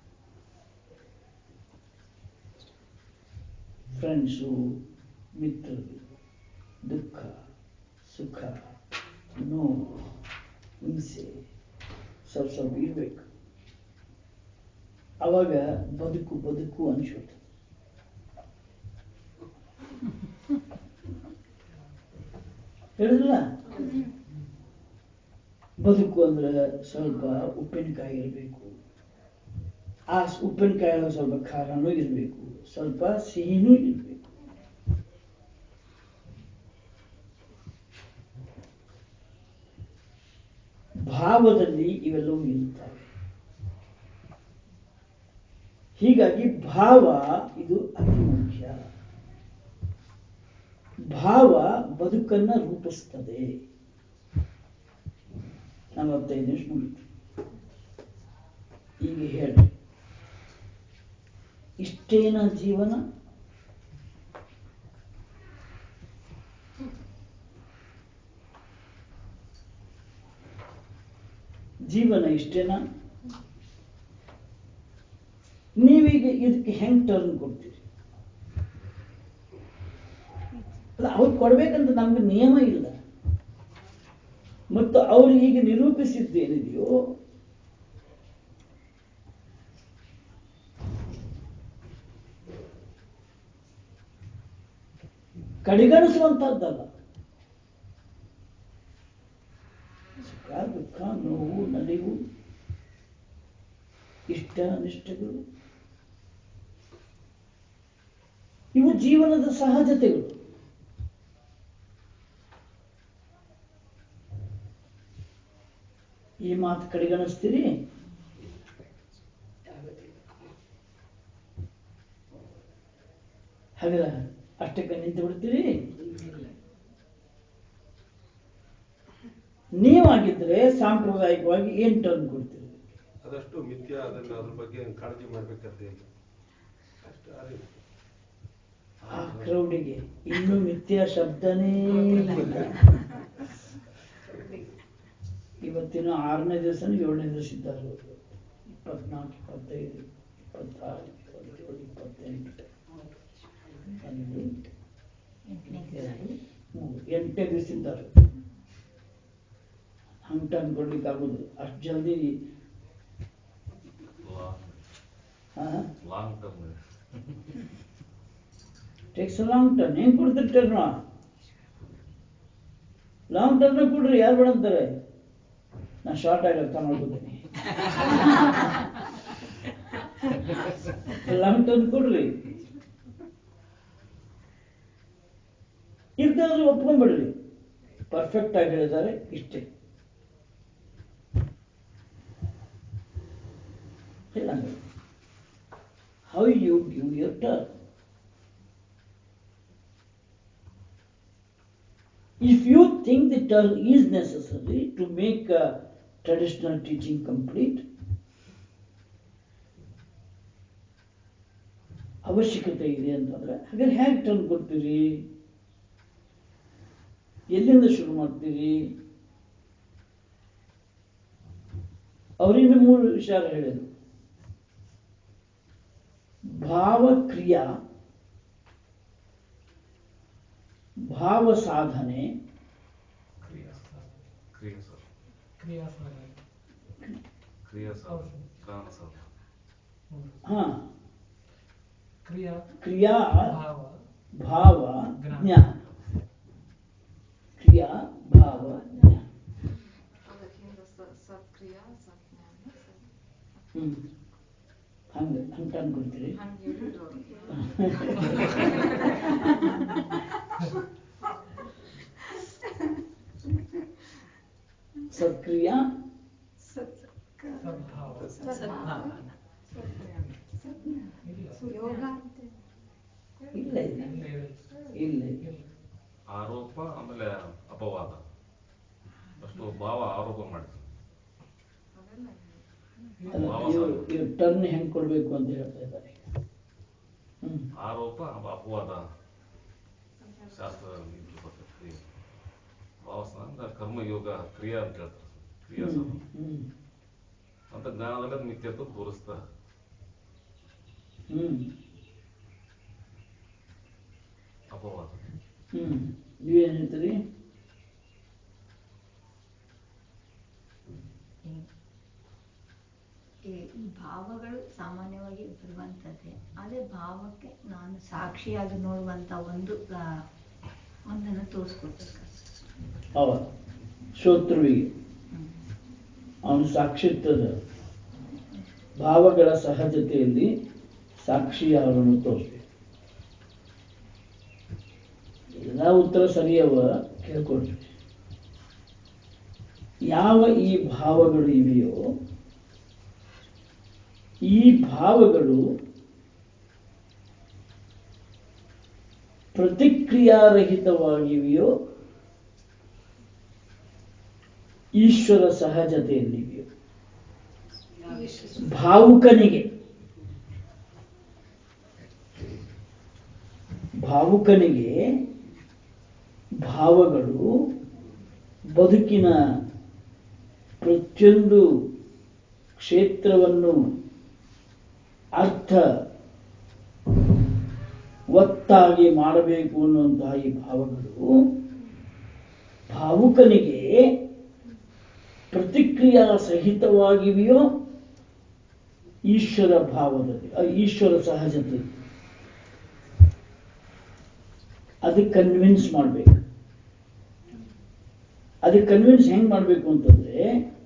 ಫ್ರೆಂಡ್ಸು ಮಿತ್ರರು ದುಃಖ ಸುಖ ನೋವು ಹಿಂಸೆ ಸ್ವಲ್ಪ ಸ್ವಲ್ಪ ಇರಬೇಕು ಅವಾಗ ಬದುಕು ಬದುಕು ಅನ್ಸುತ್ತೆ ಹೇಳಿದ್ರಲ್ಲ ಬದುಕು ಅಂದ್ರೆ ಸ್ವಲ್ಪ ಉಪ್ಪಿನಕಾಯಿ ಇರಬೇಕು ಆ ಉಪ್ಪಿನಕಾಯಿ ಒಳಗೆ ಸ್ವಲ್ಪ ಖಾರನೂ ಇರಬೇಕು ಸ್ವಲ್ಪ ಸಿಹಿನೂ ಇರಬೇಕು ಭಾವದಲ್ಲಿ ಇವೆಲ್ಲವೂ ಇರುತ್ತವೆ ಹೀಗಾಗಿ ಭಾವ ಇದು ಅತಿ ಮುಖ್ಯ ಭಾವ ಬದುಕನ್ನ ರೂಪಿಸ್ತದೆ ನಲವತ್ತೈದು ನಿಮಿಷ ಮುಗಿತು ಈಗ ಹೇಳಿ ಇಷ್ಟೇನ ಜೀವನ ಜೀವನ ಇಷ್ಟೇನಾ ನೀವೀಗ ಇದಕ್ಕೆ ಹೆಂಗ್ ಟರ್ನ್ ಕೊಡ್ತೀರಿ ಅಲ್ಲ ಅವ್ರು ಕೊಡ್ಬೇಕಂತ ನಮ್ಗೆ ನಿಯಮ ಇಲ್ಲ ಮತ್ತು ಅವರು ಈಗ ನಿರೂಪಿಸಿದ್ದೇನಿದೆಯೋ ಕಡೆಗಣಿಸುವಂತಹದ್ದಲ್ಲ ಸುಖ ದುಃಖ ನೋವು ನಲಿವು ಇಷ್ಟ ಅನಿಷ್ಟಗಳು ಇವು ಜೀವನದ ಸಹಜತೆಗಳು ಈ ಮಾತು ಕಡೆಗಣಿಸ್ತೀರಿ ಹಾಗಲ್ಲ ಅಷ್ಟಕ್ಕೆ ನಿಂತು ಬಿಡ್ತೀರಿ ನೀವಾಗಿದ್ರೆ ಸಾಂಪ್ರದಾಯಿಕವಾಗಿ ಏನ್ ಟರ್ನ್ ಕೊಡ್ತೀರಿ ಅದಷ್ಟು ಮಿಥ್ಯ ಅದನ್ನ ಅದ್ರ ಬಗ್ಗೆ ಏನ್ ಕಾಳಜಿ ಮಾಡ್ಬೇಕಂತ ಇಲ್ಲ ಅಷ್ಟು ಅರಿವು ಆ ಕ್ರೌಡಿಗೆ ಇನ್ನೂ ಮಿಥ್ಯಾ ಶಬ್ದನೇ ಇಲ್ಲ ಇವತ್ತಿನ ಆರನೇ ದಿವಸ ಏಳನೇ ದಿವಸ ಇದ್ದಾರೆ ಅವ್ರು. ಇಪ್ಪತ್ನಾಲ್ಕು ಇಪ್ಪತ್ತೈದು ಇಪ್ಪತ್ತಾರು ಇಪ್ಪತ್ತೇಳು ಇಪ್ಪತ್ತೆಂಟು ಹನ್ನೆರಡು, ಎರಡು, ಮೂರು ಎಂಟನೇ ದಿವಸ ಇದ್ದಾರೆ ಹಂಗೆ ಅನ್ಕೊಡ್ಲಿಕ್ಕೆ ಆಗೋದು ಅಷ್ಟು ಜಲ್ದಿ ಹಾ long term takes long turn ಹೆಂಗ್ ಕೊಡ್ತೀರಿ ಟರ್ನ್ ಲಾಂಗ್ ಟರ್ನ್ ಕೊಡ್ರಿ ಯಾರು ಬೇಡ ಅಂತಾರೆ ನಾ ಶಾರ್ಟ್ ಆಗಿ ಅರ್ಥ ಮಾಡ್ಕೋತೀನಿ ಲಾಂಗ್ ಟರ್ನ್ ಕೊಡ್ರಿ ಇರ್ತಾದ್ರೂ ಒಪ್ಕೊಂಡ್ಬಿಡ್ರಿ ಪರ್ಫೆಕ್ಟ್ ಆಗಿ ಹೇಳಿದ್ದಾರೆ ಇಷ್ಟೇ ಇಲ್ಲ how you give your turn If you think the term is necessary to make a traditional teaching complete, ಅವಶ್ಯಕತೆ ಇದೆ ಅಂತಂದ್ರೆ ಹಾಗಾದ್ರೆ ಹೇಗೆ ಟರ್ನ್ ಕೊಡ್ತೀರಿ ಎಲ್ಲಿಂದ ಶುರು ಮಾಡ್ತೀರಿ ಅವರಿಂದ ಮೂರು ವಿಚಾರ ಹೇಳಿದ್ರು ಭಾವಕ್ರಿಯಾ ಭಾವ ಸಾಧನೆ ಕ್ರಿಯಾ ಕ್ರಿಯಾ ಸರ್ ಕ್ರಿಯಾ ಸಾಧನೆ ಕ್ರಿಯಾ ಸರ್ ಜ್ಞಾನ ಸರ್ ಹಾ ಕ್ರಿಯಾ ಕ್ರಿಯಾ ಭಾವ ಭಾವ ಜ್ಞಾನ ಕ್ರಿಯಾ ಭಾವ ಜ್ಞಾನ ಅದಕ್ಕಿಂತ ಸ- ಸಕ್ರಿಯ ಸಜ್ಞಾನ ಸ- ಹ್ಮ್ ಹಂಗ ಹಂಗ ಅನ್ಕೊಳ್ತೀರಿ ಹಂಗೆ ಹೇಳಿದ್ರು ಅವ್ರು. ಸಕ್ರಿಯ ಸತ್ಕ- ಸದ್ಭಾವ ಸದ್ಭಾವ. ಸಜ್ಞಾನ. ಇಲ್ಲ ಯೋಗ ಅಂತ ಇಲ್ಲ ಇಲ್ಲ ಇಲ್ಲ ಇಲ್ಲ ಇಲ್ಲ ಇಲ್ಲ ಇಲ್ಲ ಆರೋಪ ಆಮೇಲೆ ಅಪವಾದ ಅಷ್ಟು ಭಾವ ಆರೋಪ ಮಾಡಿದ್ರು ಅವೆಲ್ಲ ಅಲ್ಲ ಇವ್ರು ಇವ್ರು ಟರ್ನ್ ಹೆಂಗ್ ಕೊಡ್ಬೇಕು ಅಂತ ಹೇಳ್ತಾ ಇದ್ದಾರೆ ಹ್ಮ್ ಆರೋಪ ಅಪ- ಅಪವಾದ ಶಾಸ್ತ್ರದಲ್ಲಿ ಇದು ಬರ್ತದೆ ಕ್ರಿಯೆ ಭಾವಸ್ನ ಅಂದ್ರೆ ಕರ್ಮಯೋಗ ಕ್ರಿಯಾ ಅಂತ ಹೇಳ್ತಾರೆ ಕ್ರಿಯಾ ಹ್ಮ್ ಸರ್ ಹ್ಮ್ ಅಂತ ಜ್ಞಾನದಲ್ಲಿ ಅದು ಮಿಥ್ಯತ್ವ ತೋರಿಸ್ತಾರೆ ಹ್ಮ್ ಅಪವಾದ ಹ್ಮ್ ನೀವೇನ್ ಹೇಳ್ತೀರಿ ಈ ಈ ಭಾವಗಳು ಸಾಮಾನ್ಯವಾಗಿ ಬರುವಂಥದ್ದೇ ಅದೇ ಭಾವಕ್ಕೆ ನಾನು ಸಾಕ್ಷಿಯಾಗಿ ನೋಡುವಂಥ ಒಂದು ಆ, ಒಂದನ್ನು ತೋರಿಸ್ಕೊಡ್ಬೇಕು ಅವ ಶ್ರೋತೃವಿಗೆ ಅವನು ಸಾಕ್ಷಿತ್ವದ ಭಾವಗಳ ಸಹಜತೆಯಲ್ಲಿ ಸಾಕ್ಷಿಯಾರನ್ನು ತೋರಿಸ್ಬೇಕು ಎಲ್ಲ ಉತ್ತರ ಸರಿಯವ ಕೇಳ್ಕೊಳ್ರಿ ಯಾವ ಈ ಭಾವಗಳು ಇವೆಯೋ ಈ ಭಾವಗಳು ಪ್ರತಿಕ್ರಿಯಾರಹಿತವಾಗಿವೆಯೋ ಈಶ್ವರ ಸಹಜತೆಯಲ್ಲಿವೆಯೋ ಭಾವುಕನಿಗೆ ಭಾವುಕನಿಗೆ ಭಾವಗಳು ಬದುಕಿನ ಪ್ರತಿಯೊಂದು ಕ್ಷೇತ್ರವನ್ನು ಅರ್ಥ ಒತ್ತಾಗಿ ಮಾಡಬೇಕು ಅನ್ನುವಂತಹ ಈ ಭಾವಗಳು ಭಾವುಕನಿಗೆ ಪ್ರತಿಕ್ರಿಯಾ ಸಹಿತವಾಗಿವೆಯೋ ಈಶ್ವರ ಭಾವದಲ್ಲಿ ಆ ಈಶ್ವರ ಸಹಜತೆ ಅದಕ್ಕೆ ಕನ್ವಿನ್ಸ್ ಮಾಡ್ಬೇಕು ಅದಕ್ಕೆ ಕನ್ವಿನ್ಸ್ ಹೆಂಗ್ ಮಾಡ್ಬೇಕು ಅಂತಂದ್ರೆ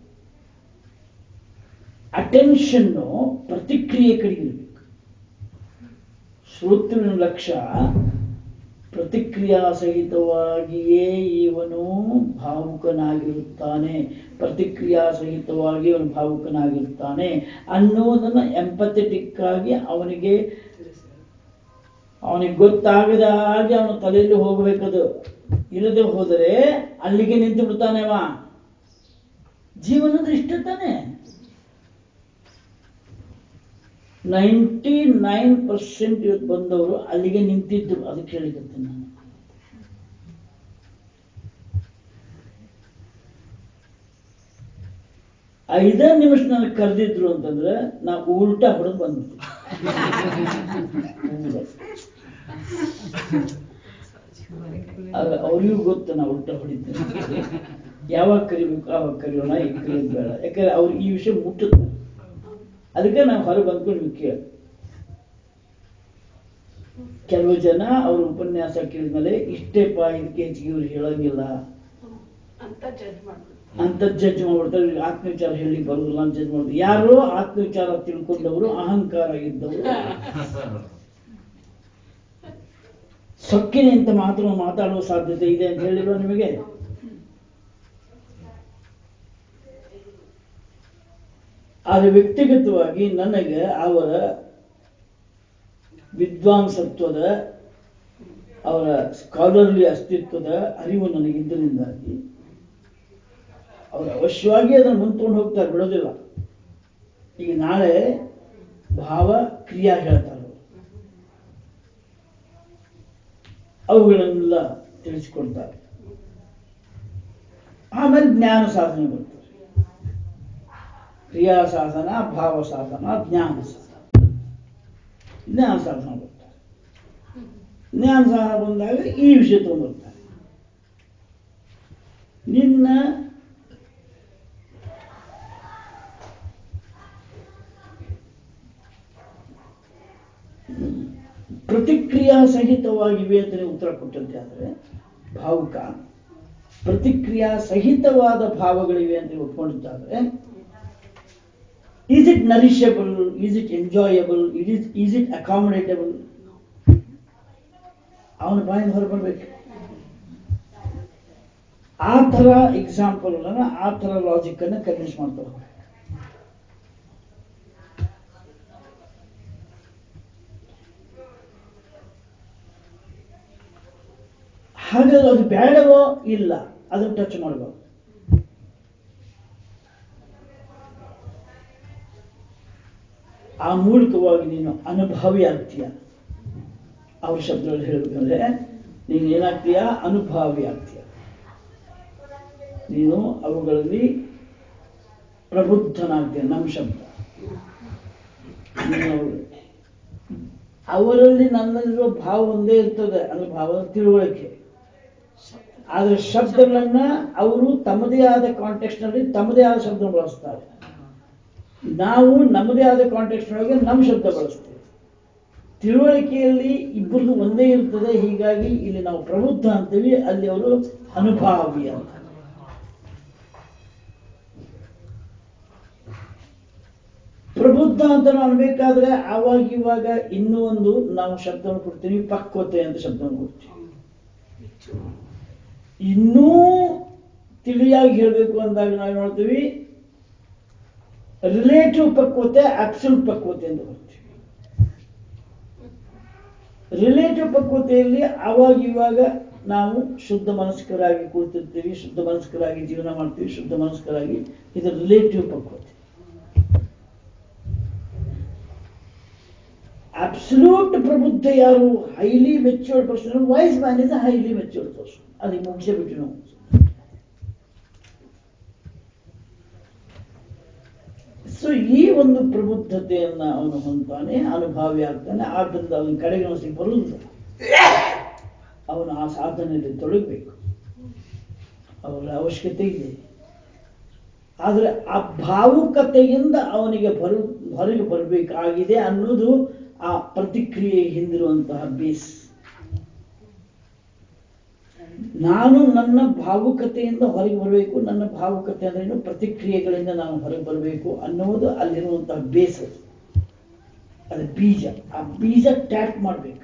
ಅಟೆನ್ಷನ್ನು ಪ್ರತಿಕ್ರಿಯೆ ಕಡೆಗೆ ಇರಬೇಕು ಶ್ರೋತೃವಿನ ಲಕ್ಷ್ಯ ಪ್ರತಿಕ್ರಿಯಾ ಸಹಿತವಾಗಿಯೇ ಇವನು ಭಾವುಕನಾಗಿರುತ್ತಾನೆ ಪ್ರತಿಕ್ರಿಯಾ ಸಹಿತವಾಗಿ ಅವನು ಭಾವುಕನಾಗಿರುತ್ತಾನೆ ಅನ್ನೋದನ್ನ ಎಂಪಥೆಟಿಕ್ ಆಗಿ ಅವನಿಗೆ ಅವನಿಗೆ ಗೊತ್ತಾಗದ ಹಾಗೆ ಅವನ ತಲೆಯಲ್ಲಿ ಹೋಗಬೇಕದು ಇಲ್ಲದೆ ಹೋದರೆ ಅಲ್ಲಿಗೆ ನಿಂತು ಬಿಡ್ತಾನೆ ಅವ ಜೀವನ ಅಂದ್ರೆ ಇಷ್ಟ ತಾನೆ ನೈಂಟಿ ನೈನ್ ಪರ್ಸೆಂಟ್ ಇವತ್ತು ಬಂದವರು ಅಲ್ಲಿಗೆ ನಿಂತಿದ್ರು ಅದಕ್ಕೆ ಹೇಳಿಕತ್ತೀನಿ ನಾನು ಐದೇ ನಿಮಿಷ ನನಗೆ ಕರೆದಿದ್ರು ಅಂತಂದ್ರೆ ನಾ ಉಲ್ಟಾ ಹೊಡೆದು ಬಂದ್ಬಿಡ್ತೀನಿ ಆಗ ಅವ್ರಿಗೂ ಗೊತ್ತು ನಾ ಉಲ್ಟಾ ಹೊಡಿತೀನಿ ಯಾವಾಗ ಕರಿಬೇಕು ಆವಾಗ ಕರೆಯೋಣ ಈಗ ಕರೆಯೋದು ಬೇಡ ಯಾಕಂದ್ರೆ ಅವ್ರು ಈ ವಿಷಯ ಮುಟ್ಟುತ್ತೆ ಅದಕ್ಕೆ ನಾವು ಹೊರಗೆ ಬಂದ್ಕೊಂಡು ನೀವು ಕೇಳಿ ಕೆಲವು ಜನ ಅವ್ರ ಉಪನ್ಯಾಸ ಕೇಳಿದ್ಮೇಲೆ ಇಷ್ಟೇಪ್ಪ ಇದಕ್ಕೆ ಹೆಚ್ಚಿಗೆ ಇವ್ರು ಹೇಳಂಗಿಲ್ಲ ಅಂತ ಜಡ್ಜ್ ಮಾಡ್ಬಿಡ್ತಾರೆ ಅಂತ ಜಡ್ಜ್ ಮಾಡ್ಬಿಡ್ತಾರೆ ಇವ್ರಿಗೆ ಆತ್ಮವಿಚಾರ ಹೇಳಿ ಬರುದಿಲ್ಲ ಅಂತ ಜಡ್ಜ್ ಮಾಡ್ತಾರೆ ಯಾರೋ ಆತ್ಮವಿಚಾರ ತಿಳ್ಕೊಂಡವರು ಅಹಂಕಾರ ಇದ್ದವರು ಸೊಕ್ಕಿನ ಅಂತ ಮಾತ್ರ ಮಾತಾಡುವ ಸಾಧ್ಯತೆ ಇದೆ ಅಂತ ಹೇಳಿಲ್ವ ನಿಮಗೆ ಆದರೆ ವ್ಯಕ್ತಿಗತವಾಗಿ ನನಗೆ ಅವರ ವಿದ್ವಾಂಸತ್ವದ ಅವರ ಸ್ಕಾಲರ್ಲಿ ಅಸ್ತಿತ್ವದ ಅರಿವು ನನಗಿದ್ದರಿಂದಾಗಿ ಅವರು ಅವಶ್ಯವಾಗಿ ಅದನ್ನು ಮುಂದ್ಕೊಂಡು ಹೋಗ್ತಾರೆ ಬಿಡೋದಿಲ್ಲ ಈಗ ನಾಳೆ ಭಾವ ಕ್ರಿಯಾ ಹೇಳ್ತಾರೆ ಅವ್ರು. ಅವುಗಳನ್ನೆಲ್ಲ ತಿಳಿಸಿಕೊಡ್ತಾರೆ ಆಮೇಲೆ ಜ್ಞಾನ ಸಾಧನೆ ಬರ್ತದೆ ಕ್ರಿಯಾ ಸಾಧನ ಭಾವ ಸಾಧನ ಜ್ಞಾನ ಸಾಧನ ಜ್ಞಾನ ಸಾಧನ ಬರ್ತಾರೆ ಜ್ಞಾನ ಸಾಧನ ಬಂದಾಗ ಈ ವಿಷಯ ತಗೊಂಡ್ಬರ್ತಾರೆ ನಿನ್ನ ಪ್ರತಿಕ್ರಿಯಾ ಸಹಿತವಾಗಿವೆ ಅಂತ ನೀವು ಉತ್ತರ ಕೊಟ್ಟಂತೆ ಆದರೆ ಭಾವುಕ ಪ್ರತಿಕ್ರಿಯಾ ಸಹಿತವಾದ ಭಾವಗಳಿವೆ ಅಂತ ನೀವು ಒಪ್ಕೊಂಡಿದ್ದಾದ್ರೆ is it nourishable is it enjoyable it is is it accommodatable ಅವನ ಬಾಯಿಂದ ಹೊರಬರ್ಬೇಕು ಆ ಥರ ಎಕ್ಸಾಂಪಲ್ ಆ ಥರ ಲಾಜಿಕ್ ಅನ್ನ ಕನ್ವಿನ್ಸ್ ಮಾಡ್ತಾ ಹೋಗ್ಬೇಕು ಹಾಗಾದ್ರೆ ಅದು ಬೇಡವೋ ಇಲ್ಲ ಅದನ್ನು ಟಚ್ ಮಾಡಬಹುದು ಆ ಮೂಲಕವಾಗಿ ನೀನು ಅನುಭವಿ ಆಗ್ತೀಯ ಅವ್ರ ಶಬ್ದಗಳಲ್ಲಿ ಹೇಳ್ಬೇಕಂದ್ರೆ ನೀನು ಏನಾಗ್ತೀಯ ಅನುಭಾವಿ ಆಗ್ತೀಯ ನೀನು ಅವುಗಳಲ್ಲಿ ಪ್ರಬುದ್ಧನಾಗ್ತೀಯ ನಮ್ಮ ಶಬ್ದ ನೀನು ಅವರಲ್ಲಿ ನನ್ನಲ್ಲಿರುವ ಭಾವ ಒಂದೇ ಇರ್ತದೆ ಅಂದ್ರೆ ಭಾವದ ತಿಳುವಳಿಕೆ ಆದ್ರೆ ಶಬ್ದಗಳನ್ನ ಅವರು ತಮ್ಮದೇ ಆದ ಕಾಂಟೆಕ್ಸ್ಟ್ ನಲ್ಲಿ ತಮ್ಮದೇ ಆದ ಶಬ್ದ ಬಳಸ್ತಾರೆ ನಾವು ನಮ್ಮದೇ ಆದ ಕಾಂಟೆಕ್ಸ್ಟ್ ನೊಳಗೆ ನಮ್ಮ ಶಬ್ದ ಬಳಸ್ತೇವೆ ತಿಳುವಳಿಕೆಯಲ್ಲಿ ಇಬ್ಬರದು ಒಂದೇ ಇರ್ತದೆ ಹೀಗಾಗಿ ಇಲ್ಲಿ ನಾವು ಪ್ರಬುದ್ಧ ಅಂತೀವಿ ಅಲ್ಲಿ ಅವರು ಅನುಭಾವಿ ಅಂತ ಪ್ರಬುದ್ಧ ಅಂತ ನಾವು ಅನ್ಬೇಕಾದ್ರೆ ಆವಾಗ ಇವಾಗ ಇನ್ನೂ ಒಂದು ನಾವು ಶಬ್ದವನ್ನು ಕೊಡ್ತೀವಿ ಪಕ್ವತೆ ಅಂತ ಶಬ್ದವನ್ನು ಕೊಡ್ತೀವಿ ಇನ್ನೂ ತಿಳಿಯಾಗಿ ಹೇಳಬೇಕು ಅಂದಾಗ ನಾವು ನೋಡ್ತೀವಿ ರಿಲೇಟಿವ್ ಪಕ್ವತೆ ಅಬ್ಸಲ್ಯೂಟ್ ಪಕ್ವತೆ ಅಂತ ಬರ್ತೀವಿ ರಿಲೇಟಿವ್ ಪಕ್ವತೆಯಲ್ಲಿ ಆವಾಗ ಇವಾಗ ನಾವು ಶುದ್ಧ ಮನಸ್ಕರಾಗಿ ಕೂರ್ತಿರ್ತೀವಿ ಶುದ್ಧ ಮನಸ್ಕರಾಗಿ ಜೀವನ ಮಾಡ್ತೀವಿ ಶುದ್ಧ ಮನಸ್ಕರಾಗಿ ಇದು ರಿಲೇಟಿವ್ ಪಕ್ವತೆ ಅಬ್ಸಲ್ಯೂಟ್ ಪ್ರಬುದ್ಧ ಯಾರು highly matured person wise man is highly matured person ಅದಕ್ಕೆ ಮುಗಿಸೇ ಬಿಟ್ಟು ನಾವು ಸೊ ಈ ಒಂದು ಪ್ರಬುದ್ಧತೆಯನ್ನ ಅವನು ಹೊಂದ್ತಾನೆ ಅನುಭಾವಿ ಆಗ್ತಾನೆ ಆದ್ದರಿಂದ ಅವನ ಕಡೆಗೆ ಮನಸ್ಸಿಗೆ ಬರುವುದಿಲ್ಲ ಅವನು ಆ ಸಾಧನೆಯಲ್ಲಿ ತೊಡಗಬೇಕು ಅವರ ಅವಶ್ಯಕತೆ ಇದೆ ಆದರೆ ಆ ಭಾವುಕತೆಯಿಂದ ಅವನಿಗೆ ಬರು ಹೊರಗೆ ಬರಬೇಕಾಗಿದೆ ಅನ್ನೋದು ಆ ಪ್ರತಿಕ್ರಿಯೆ ಹಿಂದಿರುವಂತಹ ಬೇಸ್ ನಾನು ನನ್ನ ಭಾವುಕತೆಯಿಂದ ಹೊರಗೆ ಬರಬೇಕು ನನ್ನ ಭಾವುಕತೆ ಅಂದ್ರೆ ಏನು ಪ್ರತಿಕ್ರಿಯೆಗಳಿಂದ ನಾನು ಹೊರಗೆ ಬರಬೇಕು ಅನ್ನೋದು ಅಲ್ಲಿರುವಂತಹ ಬೇಸ್ ಅದು. ಅದು ಬೀಜ ಆ ಬೀಜ ಟ್ಯಾಪ್ ಮಾಡಬೇಕು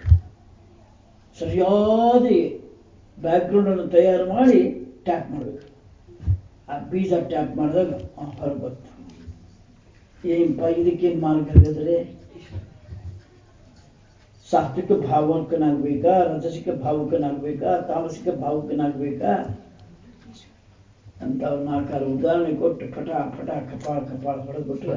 ಸರಿಯಾದ ಬ್ಯಾಕ್ಗ್ರೌಂಡ್ ಅನ್ನು ತಯಾರು ಮಾಡಿ ಟ್ಯಾಪ್ ಮಾಡಬೇಕು ಆ ಬೀಜ ಟ್ಯಾಪ್ ಮಾಡಿದಾಗ ಹೊರಗೆ ಬರ್ತದೆ ಏನಪ್ಪ ಇದಕ್ಕೇನು ಮಾರ್ಗ ಹಾಗಾದ್ರೆ ಸಾತ್ವಿಕ ಭಾವಕನಾಗ್ಬೇಕಾ ರಜಸಿಕ ಭಾವುಕನಾಗ್ಬೇಕಾ ತಾಮಸಿಕ ಭಾವುಕನಾಗ್ಬೇಕಾ ಅಂತ ಒಂದು ನಾಲ್ಕಾರು ಉದಾಹರಣೆ ಕೊಟ್ಟು ಪಟ ಪಟ ಕಪಾಳ ಕಪಾಳ ಹೊಡೆದ್ಬಿಟ್ರೆ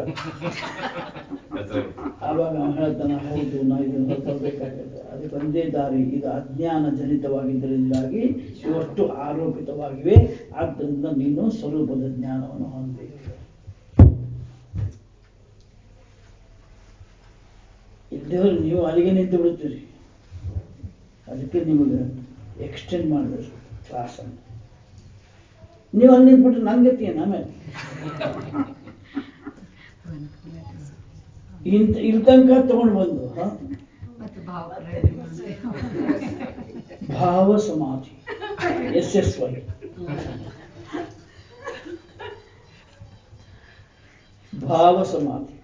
ಆವಾಗ ಅವನು ಹೇಳ್ತಾನೆ ಹೌದು ನಾ ಇದನ್ನು ತರಬೇಕಾಗುತ್ತೆ ಅದಕ್ಕೆ ಒಂದೇ ದಾರಿ ಇದು ಅಜ್ಞಾನ ಜನಿತವಾಗಿದ್ದರಿಂದಾಗಿ ಇವಷ್ಟು ಆರೋಪಿತವಾಗಿವೆ ಆದ್ದರಿಂದ ನೀನು ಸ್ವರೂಪದ ಜ್ಞಾನವನ್ನು ಹೊಂದಿ ಇದ್ದವರು ನೀವು ಅಲ್ಲಿಗೆ ನಿಂತು ಬಿಡ್ತೀರಿ ಅದಕ್ಕೆ ನಿಮಗೆ ಎಕ್ಸ್ಟೆಂಡ್ ಮಾಡಬೇಕು ಕ್ಲಾಸನ್ನು ನೀವು ಅಲ್ಲಿ ನಿಂತ್ಬಿಟ್ರೆ ನನ್ನ ಗತಿ ಏನು ಆಮೇಲೆ ಇಂತ ಇಲ್ಲಿ ತನಕ ತಗೊಂಡು ಬಂದು ಹ? ಮತ್ತು ಭಾವ ಭಾವ ಸಮಾಧಿ ಎಸ್ ಎಸ್ ವೈ ಭಾವ ಸಮಾಧಿ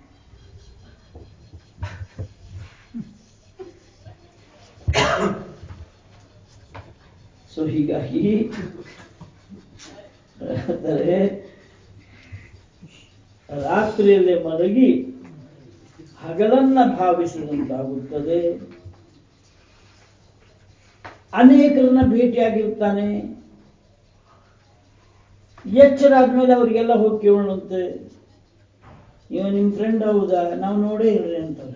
ಸೊ ಹೀಗಾಗಿ ಅಂದರೆ ರಾತ್ರಿಯಲ್ಲಿ ಮಲಗಿ ಹಗಲನ್ನ ಭಾವಿಸಿದಂತಾಗುತ್ತದೆ ಅನೇಕರನ್ನ ಭೇಟಿಯಾಗಿರ್ತಾನೆ ಎಚ್ಚರ ಆದ್ಮೇಲೆ ಅವರಿಗೆಲ್ಲ ಹೋಗಿ ಕೇಳೋಣಂತೆ ಇವ ನಿಮ್ ಫ್ರೆಂಡ್ ಹೌದಾ ನಾವು ನೋಡೇ ಇಲ್ರಿ ಅಂತಾರೆ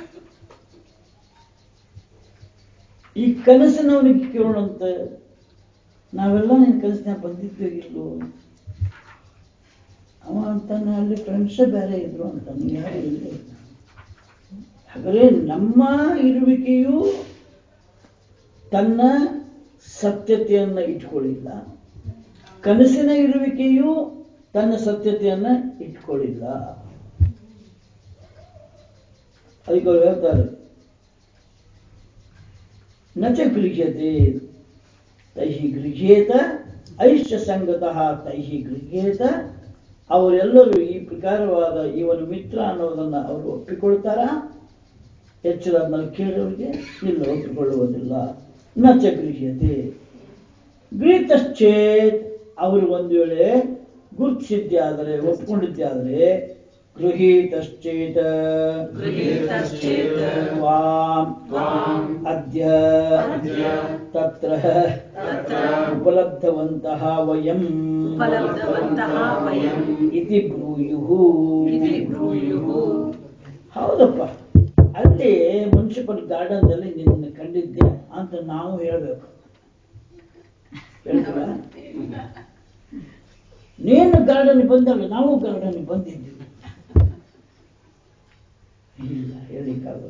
ಈ ಕನಸಿನವನಿಗೆ ಕೇಳೋಣಂತೆ ನಾವೆಲ್ಲ ನಿನ್ನ ಕನಸಿನ ಬಂದಿದ್ದೇ ಇಲ್ಲೋ ಅವ ಅಂತಾನೆ ಅಲ್ಲಿ ಫ್ರೆಂಡ್ಸೇ ಬೇರೆ ಇದ್ರು ಅಂತ ಯಾರು ಇಲ್ಲ ಹಾಗಾದ್ರೆ ನಮ್ಮ ಇರುವಿಕೆಯು ತನ್ನ ಸತ್ಯತೆಯನ್ನ ಇಟ್ಕೊಳ್ಳಿಲ್ಲ ಕನಸಿನ ಇರುವಿಕೆಯು ತನ್ನ ಸತ್ಯತೆಯನ್ನ ಇಟ್ಕೊಳ್ಳಿಲ್ಲ ಅದಕ್ಕೆ ಅವ್ರು ಹೇಳ್ತಾರೆ ನಚ ಗೃಹ್ಯತೆ ತೈಹಿ ಗೃಹ್ಯೇತ ಐಶ್ಚ ಸಂಗತಃ ತೈಹಿ ಗೃಹ್ಯೇತ ಅವರೆಲ್ಲರೂ ಈ ಪ್ರಕಾರವಾದ ಇವನು ಮಿತ್ರ ಅನ್ನೋದನ್ನ ಅವರು ಒಪ್ಪಿಕೊಳ್ತಾರ ಎಚ್ಚರ ಕೇಳೋರಿಗೆ ಇಲ್ಲ ಒಪ್ಪಿಕೊಳ್ಳುವುದಿಲ್ಲ ನ ಚ ಗೃಹ್ಯತೆ ಗೃಹೀತಶ್ಚೇತ್ ಅವರು ಒಂದು ವೇಳೆ ಗುರುತಿಸಿದ್ದೆ ಆದರೆ ಒಪ್ಕೊಂಡಿದ್ದೆ ಆದರೆ ಗೃಹೀತಶ್ಚೇತ ಗೃಹೀತಶ್ಚೇತ್ ತ್ವಾಂ ತ್ವಾಂ ಅದ್ಯ ಅದ್ಯ ತತ್ರ ತತ್ರ ಉಪಲಬ್ಧವಂತಹ ವಯಂ ಉಪಲಬ್ಧವಂತಹ ವಯಂ ಇತಿ ಬ್ರೂಯುಃ ಇತಿ ಬ್ರೂಯುಃ ಹೌದಪ್ಪ ಅಲ್ಲಿ ಮುನ್ಸಿಪಲ್ ಗಾರ್ಡನ್ ದಲ್ಲಿ ನಿನ್ನ ಕಂಡಿದ್ದೆ ಅಂತ ನಾವು ಹೇಳ್ಬೇಕು ಹೇಳ್ತೀವ ನೀನು ಗಾರ್ಡನ್ ಬಂದಾಗ ನಾವು ಗಾರ್ಡನ್ ಬಂದಿದ್ದೀವಿ ಇಲ್ಲ ಹೇಳಿಕ್ಕಾಗಲ್ಲ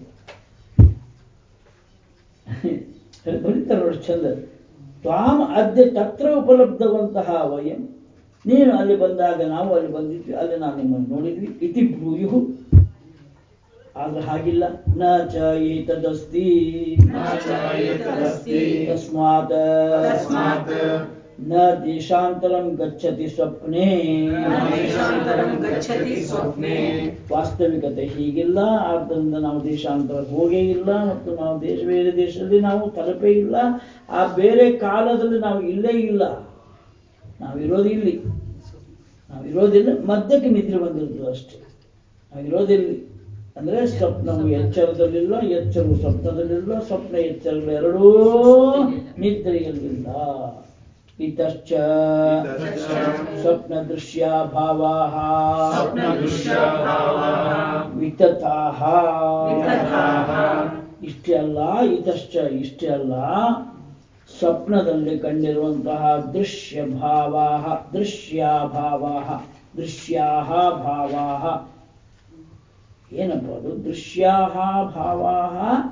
ಬರೀತಾರೆ ನೋಡಿ ಚಂದ ತ್ವಾಂ ಅದ್ಯ ತತ್ರ ಉಪಲಬ್ಧವಂತಹ ವಯಂ ನೀನು ಅಲ್ಲಿ ಬಂದಾಗ ನಾವು ಅಲ್ಲಿ ಬಂದಿದ್ವಿ ಅಲ್ಲಿ ನಾವು ನಿಮ್ಮನ್ನು ನೋಡಿದ್ವಿ ಇತಿ ಬ್ರೂಯು ಆದ್ರೆ ಹಾಗಿಲ್ಲ ನ ಚ ಏತದಸ್ತಿ ನ ಚ ಏತದಸ್ತಿ ತಸ್ಮಾತ್ ತಸ್ಮಾತ್ ನ ದೇಶಾಂತರಂ ಗಚ್ಚತಿ ಸ್ವಪ್ನೆ ನ ದೇಶಾಂತರಂ ಗಚ್ಚತಿ ಸ್ವಪ್ನೆ ವಾಸ್ತವಿಕತೆ ಹೀಗಿಲ್ಲ ಆದ್ದರಿಂದ ನಾವು ದೇಶಾಂತರ ಹೋಗೇ ಇಲ್ಲ ಮತ್ತು ನಾವು ದೇಶ ಬೇರೆ ದೇಶದಲ್ಲಿ ನಾವು ತಲುಪೇ ಇಲ್ಲ ಆ ಬೇರೆ ಕಾಲದಲ್ಲಿ ನಾವು ಇಲ್ಲೇ ಇಲ್ಲ ನಾವಿರೋದು ಇಲ್ಲಿ ನಾವಿರೋದಿಲ್ಲ ಮಧ್ಯಕ್ಕೆ ನಿದ್ರೆ ಬಂದಿರ್ತದೆ ಅಷ್ಟೇ ನಾವಿರೋದಿಲ್ಲಿ ಅಂದ್ರೆ ಸ್ವಪ್ನವು ಎಚ್ಚರದಲ್ಲಿಲ್ಲ ಎಚ್ಚರವು ಸ್ವಪ್ನದಲ್ಲಿಲ್ಲ ಸ್ವಪ್ನ ಎಚ್ಚರಗಳು ಎರಡೂ ನಿದ್ರೆಯಲ್ಲಿಲ್ಲ ಇತಶ್ಚ ಇತಶ್ಚ ಸ್ವಪ್ನ ದೃಶ್ಯಾಭಾವಾಃ ಸ್ವಪ್ನದೃಶ್ಯಭಾವಾಃ ವಿತತಾಃ ವಿತತಾಃ ಇಷ್ಟೇ ಅಲ್ಲ ಇತಶ್ಚ ಇಷ್ಟೇ ಅಲ್ಲ ಸ್ವಪ್ನದಲ್ಲಿ ಕಂಡಿರುವಂತಹ ದೃಶ್ಯ ಭಾವಾಹ ದೃಶ್ಯಾಭಾವಾಹ ದೃಶ್ಯಾಹ ಭಾವಾಹ ಏನಪ್ಪ ಅದು ದೃಶ್ಯಾಹ ಭಾವಾಹ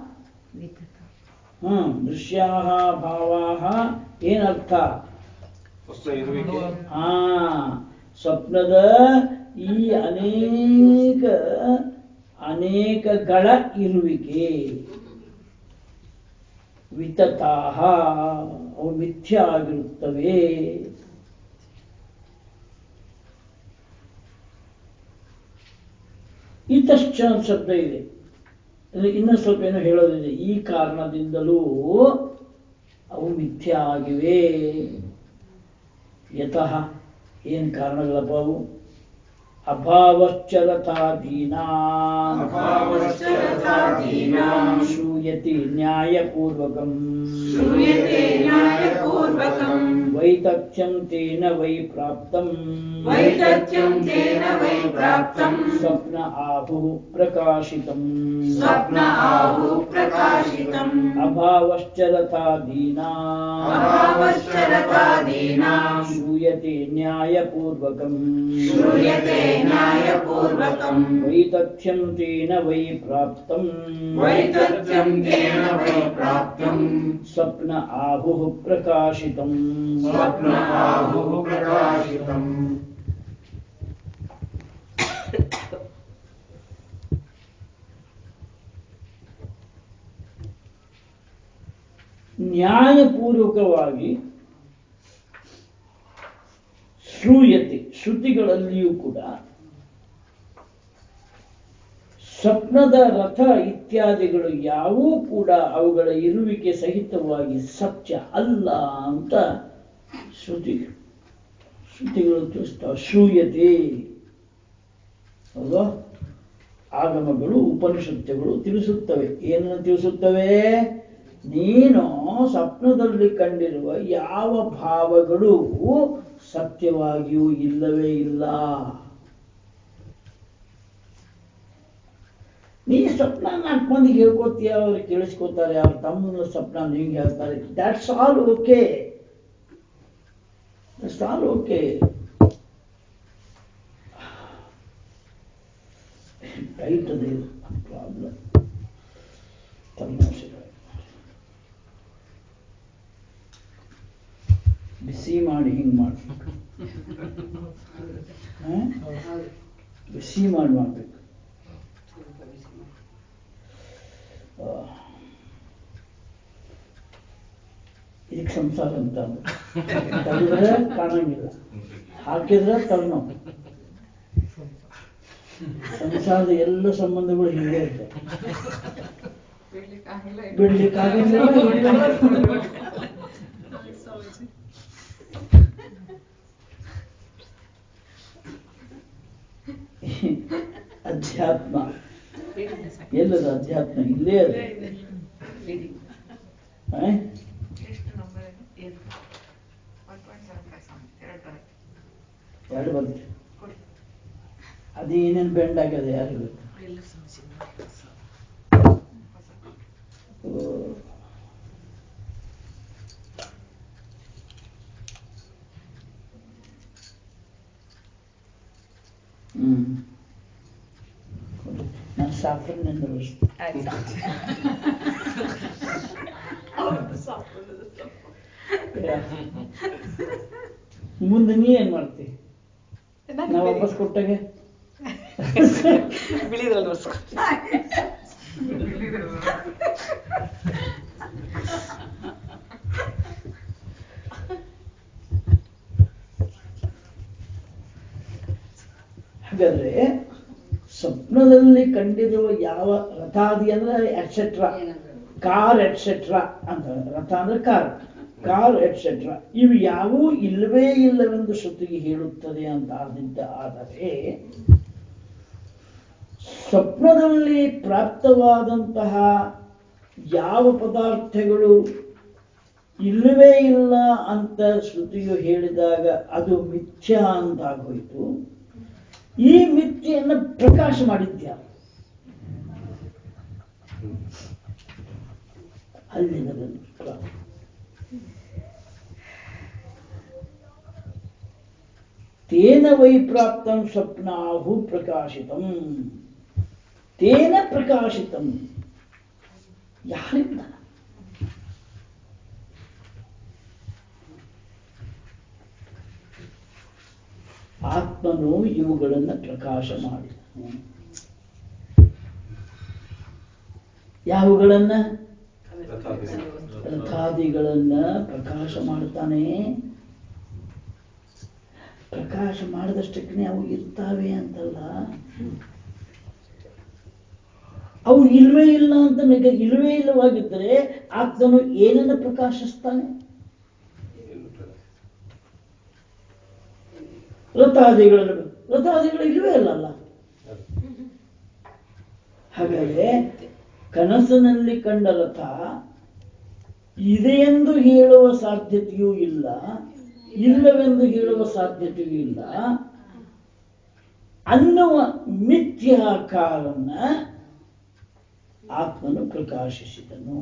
ಹ್ಮ್ ದೃಶ್ಯಾಹ ಭಾವಾಹ ಏನರ್ಥ ಹೊಸ ಇರುವಿಕೆ ಹಾ ಸ್ವಪ್ನದ ಈ ಅನೇಕ ಅನೇಕಗಳ ಇರುವಿಕೆ ವಿತತಾಹ ಅವು ಮಿಥ್ಯ ಆಗಿರುತ್ತವೆ ಇತಶ್ಚ ಅಂತ ಶಬ್ದ ಇದೆ ಅಂದ್ರೆ ಇನ್ನೂ ಸ್ವಲ್ಪ ಏನೋ ಹೇಳೋದಿದೆ ಈ ಕಾರಣದಿಂದಲೂ ಅವು ಮಿಥ್ಯ ಆಗಿವೆ ಯತಃ ಏನ್ ಕಾರಣಗಳಪ್ಪ ಅವು ಅಭಾವಶ್ಚರತಾದೀನಾ ಅಭಾವಶ್ಚರತಾದೀನಾಂ ಶ್ರೂಯತೆ ನ್ಯಾಯಪೂರ್ವಕಂ ಶ್ರೂಯತೆ ನ್ಯಾಯಪೂರ್ವಕಂ ವೈತಥ್ಯಂ ತೇನ ವೈ ಪ್ರಾಪ್ತಂ ವೈತಥ್ಯಂ ತೇನ ವೈ ಪ್ರಾಪ್ತಂ ಸ್ವಪ್ನ ಆಹು ಪ್ರಕಾಶಿತಂ ಸ್ವಪ್ನ ಆಹು ಪ್ರಕಾಶಿತಂ ಅಭಾವಶ್ಚರತಾದೀನಾ ಅಭಾವಶ್ಚರತಾದೀನಾಂ ಶ್ರೂಯತೆ ನ್ಯಾಯಪೂರ್ವಕಂ ಶ್ರೂಯತೆ ನ್ಯಾಯಪೂರ್ವಕಂ ವೈತಥ್ಯಂ ತೇನ ವೈ ಪ್ರಾಪ್ತಂ ವೈತಥ್ಯಂ ತೇನ ವೈ ಪ್ರಾಪ್ತಂ ಸ್ವಪ್ನ ಆಹು ಪ್ರಕಾಶಿತಂ ಸ್ವಪ್ನ ಆಹು ಪ್ರಕಾಶಿತಂ ನ್ಯಾಯಪೂರ್ವಕವಾಗಿ ಶ್ರೂಯತೆ ಶ್ರುತಿಗಳಲ್ಲಿಯೂ ಕೂಡ ಸ್ವಪ್ನದ ರಥ ಇತ್ಯಾದಿಗಳು ಯಾವೂ ಕೂಡ ಅವುಗಳ ಇರುವಿಕೆ ಸಹಿತವಾಗಿ ಸತ್ಯ ಅಲ್ಲ ಅಂತ ಶ್ರುತಿಗಳು ಶ್ರುತಿಗಳು ತಿಳಿಸ್ತಾವೆ ಶ್ರೂಯತೆ ಹೌದಾ ಆಗಮಗಳು ಉಪನಿಷತ್ತುಗಳು ತಿಳಿಸುತ್ತವೆ ಏನನ್ನು ತಿಳಿಸುತ್ತವೆ ನೀನು ಸ್ವಪ್ನದಲ್ಲಿ ಕಂಡಿರುವ ಯಾವ ಭಾವಗಳು ಸತ್ಯವಾಗಿಯೂ ಇಲ್ಲವೇ ಇಲ್ಲ ನೀ ಸ್ವಪ್ನ ನಾಲ್ಕು ಮಂದಿಗೆ ಹೇಳ್ಕೊತೀಯ ಅವ್ರು ಕೇಳಿಸ್ಕೊತಾರೆ ಅವ್ರು ತಮ್ಮ ಸ್ವಪ್ನ ನಿಂಗೆ ಹೇಳ್ತಾರೆ that's all okay that's all okay tight ಅದೇ ಪ್ರಾಬ್ಲಮ್ ತಲೆನೋವು ಬಿಸಿ ಮಾಡಿ ಹಿಂಗೆ ಮಾಡಿ ಬಿಸಿ ಮಾಡಿ ಮಾಡ್ಬೇಕು ಆ. ಇದಕ್ಕೆ ಸಂಸಾರ ಅಂತ ತೆಗೆದ್ರೆ ಕಾಣಂಗಿಲ್ಲ ಹಾಕಿದ್ರೆ ತಲೆನೋವು ಸಂಸಾರದ ಎಲ್ಲ ಸಂಬಂಧಗಳು ಹಿಂಗೆ ಇರ್ತವೆ ಬಿಡ್ಲಿಕ್ಕಾಗಿಲ್ಲ ಅಧ್ಯಾತ್ಮ ಎಲ್ಲದ ಅಧ್ಯಾತ್ಮ ಇಲ್ಲೇ ಅದ ಆ? ಎರಡು ಬಂತು ಅದೇನೇನು ಬೆಂಡ್ ಆಗ್ಯದ ಯಾರು ಗೊತ್ತು ಓ. ಹ್ಮ್ ನಾನು ಸಾಫ್ರನ್ನಿಂದ ಮುಂದೆ ನೀ ಏನ್ ಮಾಡ್ತಿ ನಾ ವಾಪಸ್ ಕೊಟ್ಟಾಗೆ ಹಾಗಾದ್ರೆ ಸ್ವಪ್ನದಲ್ಲಿ ಕಂಡಿರುವ ಯಾವ ರಥಾದಿ ಅಂದ್ರೆ ಎಟ್ಸೆಟ್ರಾ ಕಾರ್ ಎಟ್ಸೆಟ್ರಾ ಅಂತ ರಥ ಅಂದ್ರೆ ಕಾರ್ ಕಾರ್ ಎಟ್ಸೆಟ್ರಾ ಇವು ಯಾವೂ ಇಲ್ಲವೇ ಇಲ್ಲವೆಂದು ಶ್ರುತಿಗೆ ಹೇಳುತ್ತದೆ ಅಂತ ಆದಿದ್ದ ಆದರೆ ಸ್ವಪ್ನದಲ್ಲಿ ಪ್ರಾಪ್ತವಾದಂತಹ ಯಾವ ಪದಾರ್ಥಗಳು ಇಲ್ಲವೇ ಇಲ್ಲ ಅಂತ ಶ್ರುತಿಯು ಹೇಳಿದಾಗ ಅದು ಮಿಥ್ಯ ಅಂತಾಗೋಯ್ತು ಈ ಮಿಥ್ಯೆಯನ್ನು ಪ್ರಕಾಶ ಮಾಡಿದ್ಯ ಅಲ್ಲಿನ ತೇನ ವೈ ಪ್ರಾಪ್ತಂ ಸ್ವಪ್ನಾಹು ಪ್ರಕಾಶಿತಂ ತೇನ ಪ್ರಕಾಶಿತಂ ಯಾರಿಂದ ಆತ್ಮನು ಇವುಗಳನ್ನು ಪ್ರಕಾಶ ಮಾಡಿದನು ಯಾವುಗಳನ್ನ ರಥಾದಿಗಳನ್ನ ಪ್ರಕಾಶ ಮಾಡ್ತಾನೆ ಪ್ರಕಾಶ ಮಾಡಿದಷ್ಟಕ್ಕೆ ಅವು ಇರ್ತಾವೆ ಅಂತಲ್ಲ ಅವು ಇಲ್ವೇ ಇಲ್ಲ ಅಂತ ನಿಮಗೆ ಇಲ್ವೇ ಇಲ್ಲವಾಗಿದ್ದರೆ ಆತ್ಮನು ಏನನ್ನು ಪ್ರಕಾಶಿಸ್ತಾನೆ ರಥಾದಿಗಳನ್ನು ರಥಾದಿಗಳು ಇಲ್ವೇ ಇಲ್ಲಲ್ಲ ಹಾಗಾದ್ರೆ ಕನಸಿನಲ್ಲಿ ಕಂಡ ರಥ ಇದೆಯೆಂದು ಹೇಳುವ ಸಾಧ್ಯತೆಯೂ ಇಲ್ಲ ಇಲ್ಲವೆಂದು ಹೇಳುವ ಸಾಧ್ಯತೆಯೂ ಇಲ್ಲ ಅನ್ನುವ ಮಿಥ್ಯಾಕಾರನ್ನ ಆತ್ಮನು ಪ್ರಕಾಶಿಸಿದನು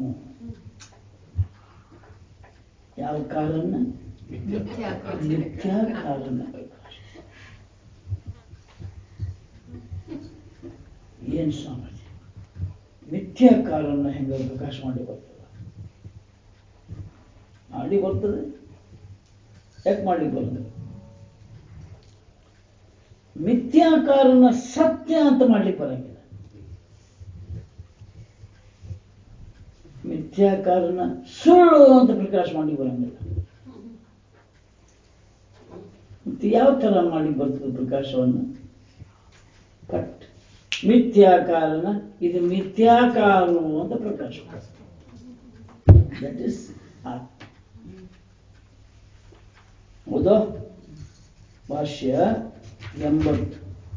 ಯಾವ ಕಾರನ್ನ ಮಿಥ್ಯಾಕಾರನ ಪ್ರಕಾಶ ಏನ್ ಸ್ವಾಮೀಜಿ ಮಿಥ್ಯಾಕಾರನ್ನ ಹೆಂಗ ಪ್ರಕಾಶ ಮಾಡಿ ಬರ್ತದ ಮಾಡಿ ಬರ್ತದೆ ಯಾಕೆ ಮಾಡ್ಲಿಕ್ಕೆ ಬರ್ತದೆ ಮಿಥ್ಯಾಕಾರನ ಸತ್ಯ ಅಂತ ಮಾಡ್ಲಿಕ್ಕೆ ಬರಂಗಿಲ್ಲ ಮಿಥ್ಯಾಕಾರನ ಸುಳ್ಳು ಅಂತ ಪ್ರಕಾಶ ಮಾಡ್ಲಿಕ್ಕೆ ಬರಂಗಿಲ್ಲ ಮತ್ತೆ ಯಾವ ತರ ಮಾಡ್ಲಿಕ್ಕೆ ಬರ್ತದೆ ಪ್ರಕಾಶವನ್ನು ಕಟ್ ಮಿಥ್ಯಾಕಾರನ ಇದು ಮಿಥ್ಯಾಕಾರನು ಅಂತ ಪ್ರಕಾಶ ದಟ್ ಇಸ್ ಹೌದಾ ಭಾಷ್ಯ ಎಂಬತ್ತು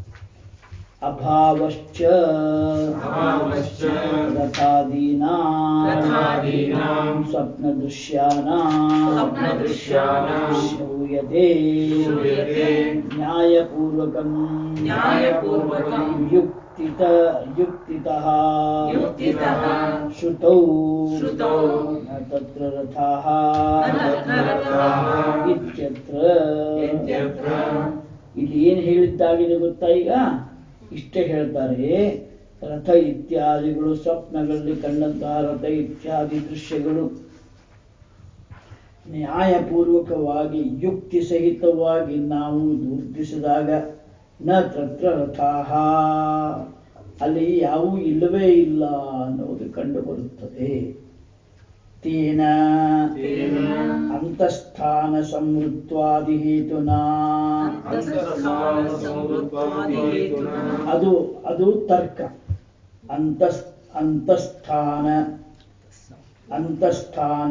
ಅಭಾವಶ್ಚ ಅಭಾವಶ್ಚ ರಥಾದೀನಾಂ ರಥಾದೀನಾಂ ಸ್ವಪ್ನದೃಶ್ಯಾನಾಂ ಸ್ವಪ್ನದೃಶ್ಯಾನಾಂ ಶ್ರೂಯತೆ ಶ್ರೂಯತೆ ನ್ಯಾಯಪೂರ್ವಕಂ ನ್ಯಾಯಪೂರ್ವಕಂ ಯುಕ್ತಿತ ಯುಕ್ತಿತಃ ಯುಕ್ತಿತಃ ಶ್ರುತೌ ಶ್ರುತೌ ನ ತತ್ರ ರಥಾಃ ನ ತತ್ರ ರಥಾಃ ಇತ್ಯತ್ರ ಇತ್ಯತ್ರ ಇಲ್ಲಿ ಏನು ಹೇಳಿದ್ದಾಗಿದೆ ಗೊತ್ತಾ ಈಗ ಇಷ್ಟೇ ಹೇಳ್ತಾರೆ ರಥ ಇತ್ಯಾದಿಗಳು ಸ್ವಪ್ನಗಳಲ್ಲಿ ಕಂಡಂತಹ ರಥ ಇತ್ಯಾದಿ ದೃಶ್ಯಗಳು ನ್ಯಾಯಪೂರ್ವಕವಾಗಿ ಯುಕ್ತಿ ಸಹಿತವಾಗಿ ನಾವು ಗುರುತಿಸಿದಾಗ ನ ತತ್ರ ರಥಾಹ ಅಲ್ಲಿ ಯಾವೂ ಇಲ್ಲವೇ ಇಲ್ಲ ಅನ್ನೋದು ಕಂಡು ಬರುತ್ತದೆ ತೇನ ತೇನ ಅಂತಸ್ಥಾನ ಸಂವೃತ್ವಾದಿ ಹೇತುನಾ ಅಂತಸ್ಥಾನ ಸಂವೃತ್ವಾದಿಹೇತುನಾ ಅದು ಅದು ತರ್ಕ ಅಂತಸ್ ಅಂತಸ್ಥಾನ ಅಂತಸ್ಥಾನ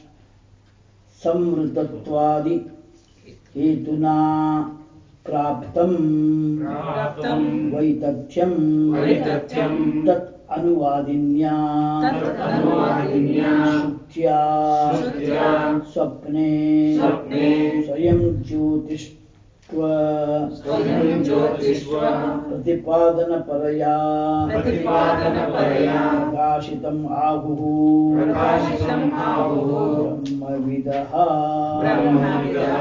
ಸಂವೃತತ್ವಾದಿ ಹೇತುನಾ ಪ್ರಾಪ್ತಂ ಪ್ರಾಪ್ತಂ ವೈತಥ್ಯಂ ವೈತಥ್ಯಂ ತತ್ ಅನುವಾದಿನ್ಯಾ ತತ್ ಅನುವಾದಿನ್ಯಾ ಶುದ್ಧ್ಯಾ ಶುದ್ಧ್ಯಾ ಸ್ವಪ್ನೆ ಸ್ವಪ್ನೆ ಸ್ವಯಂ ಜ್ಯೋತಿಷ್ವ ಸ್ವಯಂ ಜ್ಯೋತಿಷ್ವ ಪ್ರತಿಪಾದನ ಪರಯಾ ಪ್ರತಿಪಾದನಪರಯಾ ಪ್ರಕಾಶಿತಂ ಆಹುಃ ಪ್ರಕಾಶಿತಂ ಆಹುಃ ಬ್ರಹ್ಮವಿದಃ ಬ್ರಹ್ಮವಿದಃ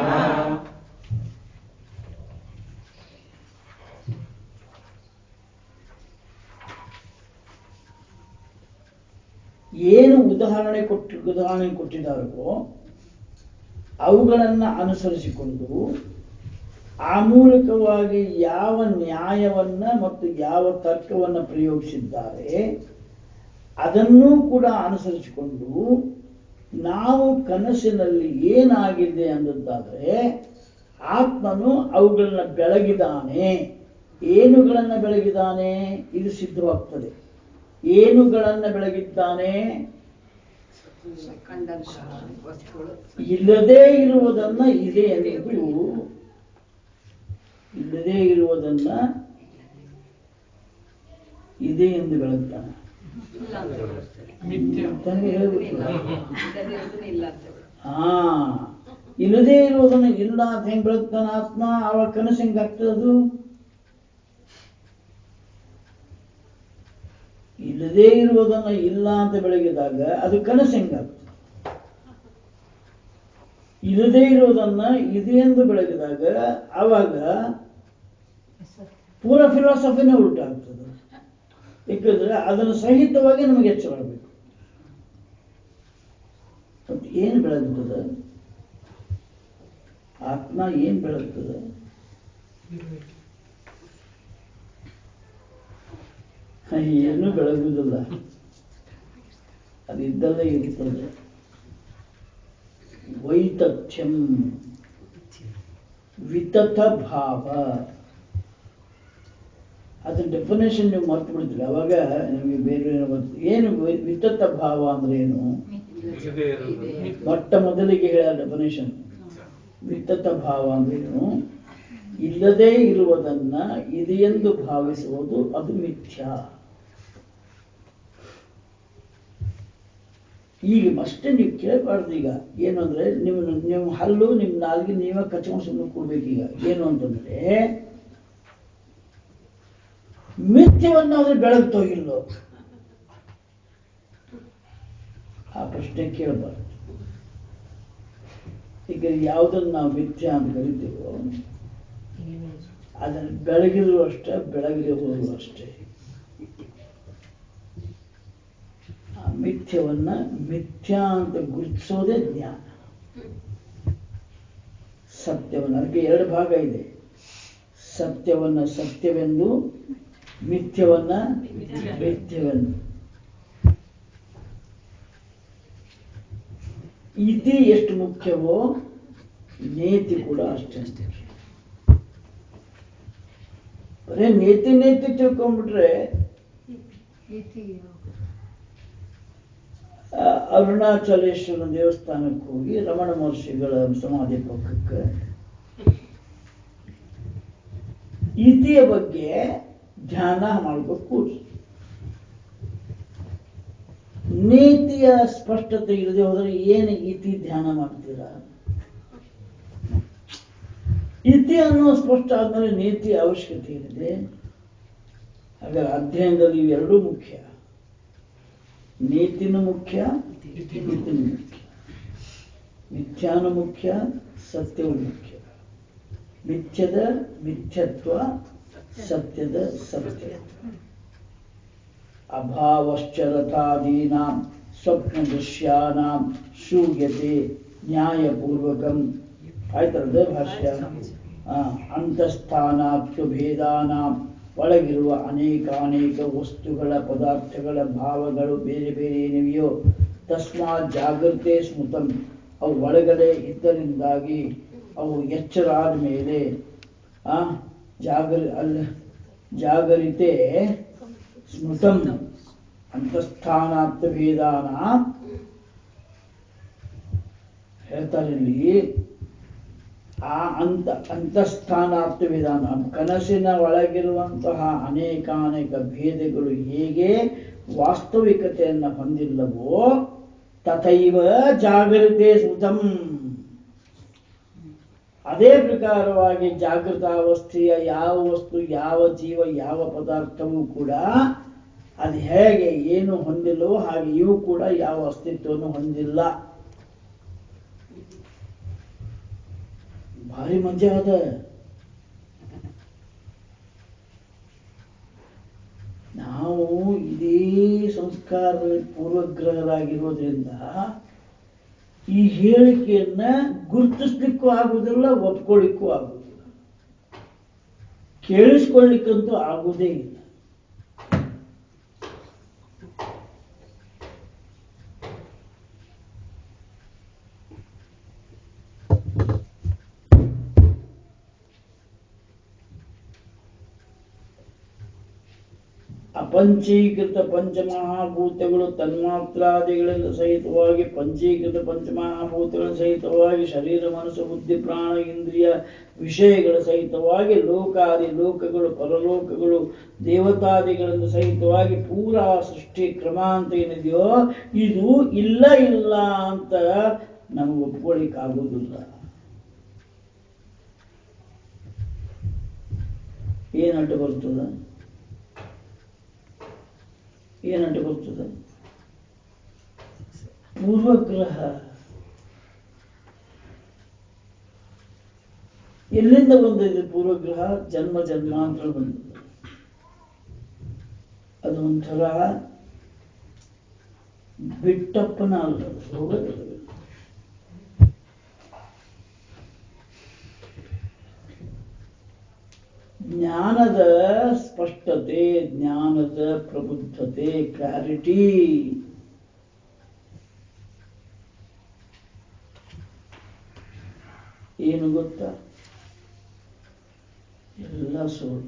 ಏನು ಉದಾಹರಣೆ ಕೊಟ್ಟು ಉದಾಹರಣೆ ಕೊಟ್ಟಿದ್ದಾರೋ ಅವುಗಳನ್ನು ಅನುಸರಿಸಿಕೊಂಡು ಆ ಮೂಲಕವಾಗಿ ಯಾವ ನ್ಯಾಯವನ್ನ ಮತ್ತು ಯಾವ ತರ್ಕವನ್ನು ಪ್ರಯೋಗಿಸಿದ್ದಾರೆ ಅದನ್ನೂ ಕೂಡ ಅನುಸರಿಸಿಕೊಂಡು ನಾವು ಕನಸಿನಲ್ಲಿ ಏನಾಗಿದೆ ಅಂದದ್ದಾದರೆ ಆತ್ಮನು ಅವುಗಳನ್ನ ಬೆಳಗಿದಾನೆ ಏನುಗಳನ್ನ ಬೆಳಗಿದಾನೆ ಇದು ಸಿದ್ಧವಾಗ್ತದೆ ಏನುಗಳನ್ನ ಬೆಳಗಿದ್ದಾನೆ ಇಲ್ಲದೇ ಇರುವುದನ್ನ ಇದೆ ಎಂದು ಇಲ್ಲದೇ ಇರುವುದನ್ನ ಇದೆ ಎಂದು ಬೆಳಗ್ತಾನೆ ಮಿಥ್ಯ ಅಂತಾನೆ ಹೇಳ್ಬಿಟ್ರು. ಹಾ ಇಲ್ಲದೇ ಇರುವುದನ್ನ ಇಲ್ಲ ಅಂತ ಹೆಂಗ್ ಬೆಳಗ್ತಾನ ಆತ್ಮ ಅವಾಗ ಕನಸು ಹೆಂಗಾಗ್ತದೆ ಅದು ಇಲ್ಲದೇ ಇರುವುದನ್ನ ಇಲ್ಲ ಅಂತ ಬೆಳಗಿದಾಗ ಅದು ಕನಸು ಹೆಂಗಾಗ್ತದೆ ಇಲ್ಲದೇ ಇರುವುದನ್ನ ಇದೆ ಎಂದು ಬೆಳಗಿದಾಗ ಆವಾಗ ಪೂರ ಫಿಲಾಸಫಿನೇ ಉಲ್ಟಾಗ್ತದೆ ಯಾಕಂದ್ರೆ ಅದನ್ನು ಸಹಿತವಾಗಿ ನಮಗೆ ಎಚ್ಚರಬೇಕು ಮತ್ತೆ ಏನು ಬೆಳಗ್ತದೆ ಆತ್ಮ ಏನ್ ಬೆಳಗ್ತದೆ ಇರುವಿಕೆ ಏನು ಬೆಳಗುವುದಿಲ್ಲ ಅದಿದ್ದಲ್ಲೇ ಇರ್ತದೆ ವೈತಥ್ಯಂ ವಿತಥ ಭಾವ ಅದನ್ನ ಡೆಫಿನೇಷನ್ ನೀವು ಮರ್ತು ಬಿಡ್ತೀರಿ ಅವಾಗ ನಿಮಗೆ ಬೇರೆ ಏನೋ ಗೊತ್ತು ಏನು ವಿ- ವಿತಥ ಭಾವ ಅಂದ್ರೆ ಏನು ಇಲ್ಲದೆ ಇರೋದು ಮೊಟ್ಟ ಮೊದಲಿಗೆ ಹೇಳ ಡೆಫಿನೇಷನ್ ವಿತಥ ಭಾವ ಅಂದ್ರೇನು ಇಲ್ಲದೇ ಇರುವುದನ್ನ ಇದೆಯೆಂದು ಭಾವಿಸುವುದು ಅದು ಮಿಥ್ಯಾ ಈಗ ಅಷ್ಟೇ ನೀವು ಕೇಳಬಾರ್ದು ಈಗ ಏನು ಅಂದ್ರೆ ನೀವು ನೀವು ಹಲ್ಲು ನಿಮ್ಮ ನಾಲ್ಗೆ ನೀವೇ ಕಚ್ಕೊಂಡು ಸುಮ್ಮನೆ ಕೊಡ್ಬೇಕೀಗ ಏನು ಅಂತಂದ್ರೆ ಮಿಥ್ಯವನ್ನಾದ್ರೆ ಬೆಳಗ್ತೋ ಇಲ್ಲೋ ಆ ಪ್ರಶ್ನೆ ಕೇಳಬಾರ್ದು ಈಗ ಯಾವುದನ್ನು ನಾವು ಮಿಥ್ಯ ಅಂತ ಕರಿತೀವೋ ಅದನ್ನು ಬೆಳಗಿದ್ರು ಅಷ್ಟೇ ಬೆಳಗದೆ ಹೋದ್ರು ಅಷ್ಟೇ ಆ ಮಿಥ್ಯವನ್ನ ಮಿಥ್ಯಾ ಅಂತ ಗುರುತಿಸೋದೇ ಜ್ಞಾನ ಸತ್ಯವನ್ನ ಅದಕ್ಕೆ ಎರಡು ಭಾಗ ಇದೆ ಸತ್ಯವನ್ನ ಸತ್ಯವೆಂದು ಮಿಥ್ಯವನ್ನ ಮಿಥ್ಯವೆಂದು ಇತಿ ಎಷ್ಟು ಮುಖ್ಯವೋ ನೇತಿ ಕೂಡ ಅಷ್ಟೇ ಮುಖ್ಯ. ಬರೇ ನೇತಿ ನೇತಿ ತಿಳ್ಕೊಂಡ್ಬಿಟ್ರೆ ಆ, ಅರುಣಾಚಲೇಶ್ವರ ದೇವಸ್ಥಾನಕ್ಕೆ ಹೋಗಿ ರಮಣ ಮಹರ್ಷಿಗಳ ಸಮಾಧಿ ಪಕ್ಕಕ್ಕೆ ಇತಿಯ ಬಗ್ಗೆ ಧ್ಯಾನ ಮಾಡ್ಬೇಕು ಕೂಡ್ರಿ ನೀತಿಯ ಸ್ಪಷ್ಟತೆ ಇಲ್ಲದೆ ಹೋದರೆ ಏನು ಇತಿ ಧ್ಯಾನ ಮಾಡ್ತೀರಾ ಇತಿ ಅನ್ನೋ ಸ್ಪಷ್ಟ ಆದ್ಮೇಲೆ ನೀತಿ ಅವಶ್ಯಕತೆ ಏನಿದೆ ಹಾಗಾದ್ರೆ ಅಧ್ಯಯನದಲ್ಲಿ ಇವೆರಡೂ ಮುಖ್ಯ ನೀತಿನೂ ಮುಖ್ಯ ಇತಿನೂ ಮುಖ್ಯ ಮಿಥ್ಯಾನು ಮುಖ್ಯ ಸತ್ಯವೂ ಮುಖ್ಯ ಮಿಥ್ಯದ ಮಿಥ್ಯತ್ವ ಸತ್ಯದ ಸತ್ಯತ್ವ ಅಭಾವಶ್ಚರತಾದೀನಾಂ ಸ್ವಪ್ನ ದೃಶ್ಯಾನಾಂ ಶೂಯತೆ ನ್ಯಾಯಪೂರ್ವಕಂ ಆಯ್ತರದ ಭಾಷ್ಯ ಆ, ಅಂತಸ್ಥಾನಾತ್ವ ಭೇದಾನಾಂ ಒಳಗಿರುವ ಅನೇಕ ಅನೇಕ ವಸ್ತುಗಳ ಪದಾರ್ಥಗಳ ಭಾವಗಳು ಬೇರೆ ಬೇರೆ ಏನಿವೆಯೋ ತಸ್ಮಾತ್ ಜಾಗೃತೆ ಸ್ಮೃತಂ ಅವು ಒಳಗಡೆ ಇದ್ದರಿಂದಾಗಿ ಅವು ಎಚ್ಚರಾದ ಮೇಲೆ ಆ ಜಾಗರಿ ಅಲ್ಲ ಜಾಗರಿತೆ ಸ್ಮೃತಂ ಅಂತಸ್ಥಾನಾತ್ಮ ಭೇದಾನ ಹೇಳ್ತಾರೆ ಇಲ್ಲಿ ಆ ಅಂತ ಅಂತಸ್ಥಾನಾತ್ಮ ವಿಧಾನ ಕನಸಿನ ಒಳಗಿರುವಂತಹ ಅನೇಕ ಅನೇಕ ಭೇದಗಳು ಹೇಗೆ ವಾಸ್ತವಿಕತೆಯನ್ನು ಹೊಂದಿಲ್ಲವೋ ತಥೈವ ಜಾಗೃತೆ ಸ್ಮೃತಂ ಅದೇ ಪ್ರಕಾರವಾಗಿ ಜಾಗೃತಾವಸ್ಥೆಯ ಯಾವ ವಸ್ತು ಯಾವ ಜೀವ ಯಾವ ಪದಾರ್ಥವೂ ಕೂಡ ಅದು ಹೇಗೆ ಏನು ಹೊಂದಿಲ್ಲವೋ ಹಾಗೆ ಇವು ಕೂಡ ಯಾವ ಅಸ್ತಿತ್ವವನ್ನು ಹೊಂದಿಲ್ಲ ಭಾರಿ ಮಜಾ ಅದ ನಾವು ಇದೇ ಸಂಸ್ಕಾರದಲ್ಲಿ ಪೂರ್ವಗ್ರಹರಾಗಿರೋದ್ರಿಂದ ಈ ಹೇಳಿಕೆಯನ್ನ ಗುರುತಿಸ್ಲಿಕ್ಕೂ ಆಗುವುದಿಲ್ಲ ಒಪ್ಕೊಳ್ಳಿಕ್ಕೂ ಆಗುವುದಿಲ್ಲ ಕೇಳಿಸ್ಕೊಳ್ಳಿಕ್ಕಂತೂ ಆಗುವುದೇ ಇಲ್ಲ ಅಪಂಚೀಕೃತ ಪಂಚಮಹಾಭೂತಗಳು ತನ್ಮಾತ್ರಾದಿಗಳಿಂದ ಸಹಿತವಾಗಿ ಪಂಚೀಕೃತ ಪಂಚಮಹಾಭೂತಗಳ ಸಹಿತವಾಗಿ ಶರೀರ ಮನಸ್ಸು ಬುದ್ಧಿ ಪ್ರಾಣ ಇಂದ್ರಿಯ ವಿಷಯಗಳ ಸಹಿತವಾಗಿ ಲೋಕಾದಿ ಲೋಕಗಳು ಪರಲೋಕಗಳು ದೇವತಾದಿಗಳಿಂದ ಸಹಿತವಾಗಿ ಪೂರಾ ಸೃಷ್ಟಿ ಕ್ರಮ ಅಂತ ಏನಿದೆಯೋ ಇದು ಇಲ್ಲ ಇಲ್ಲ ಅಂತ ನಮಗೆ ಒಪ್ಕೊಳ್ಳಿಕ್ಕಾಗೋದಿಲ್ಲ ಏನಡ್ಡು ಬರ್ತದ ಏನಂತ ಬರ್ತದೆ ಪೂರ್ವಗ್ರಹ ಎಲ್ಲಿಂದ ಬಂದಿದೆ ಪೂರ್ವಗ್ರಹ ಜನ್ಮ ಜನ್ಮಾಂತರ ಬಂದಿದೆ ಅದು ಒಂಥರ ಬಿಟ್ಟಪ್ಪನ ಅಲ್ಲ ಹೋಗೋದಿಲ್ಲ ಜ್ಞಾನದ ಸ್ಪಷ್ಟತೆ ಜ್ಞಾನದ ಪ್ರಬುದ್ಧತೆ ಕ್ಲಾರಿಟಿ ಏನು ಗೊತ್ತಾ ಎಲ್ಲ ಸುಳ್ಳು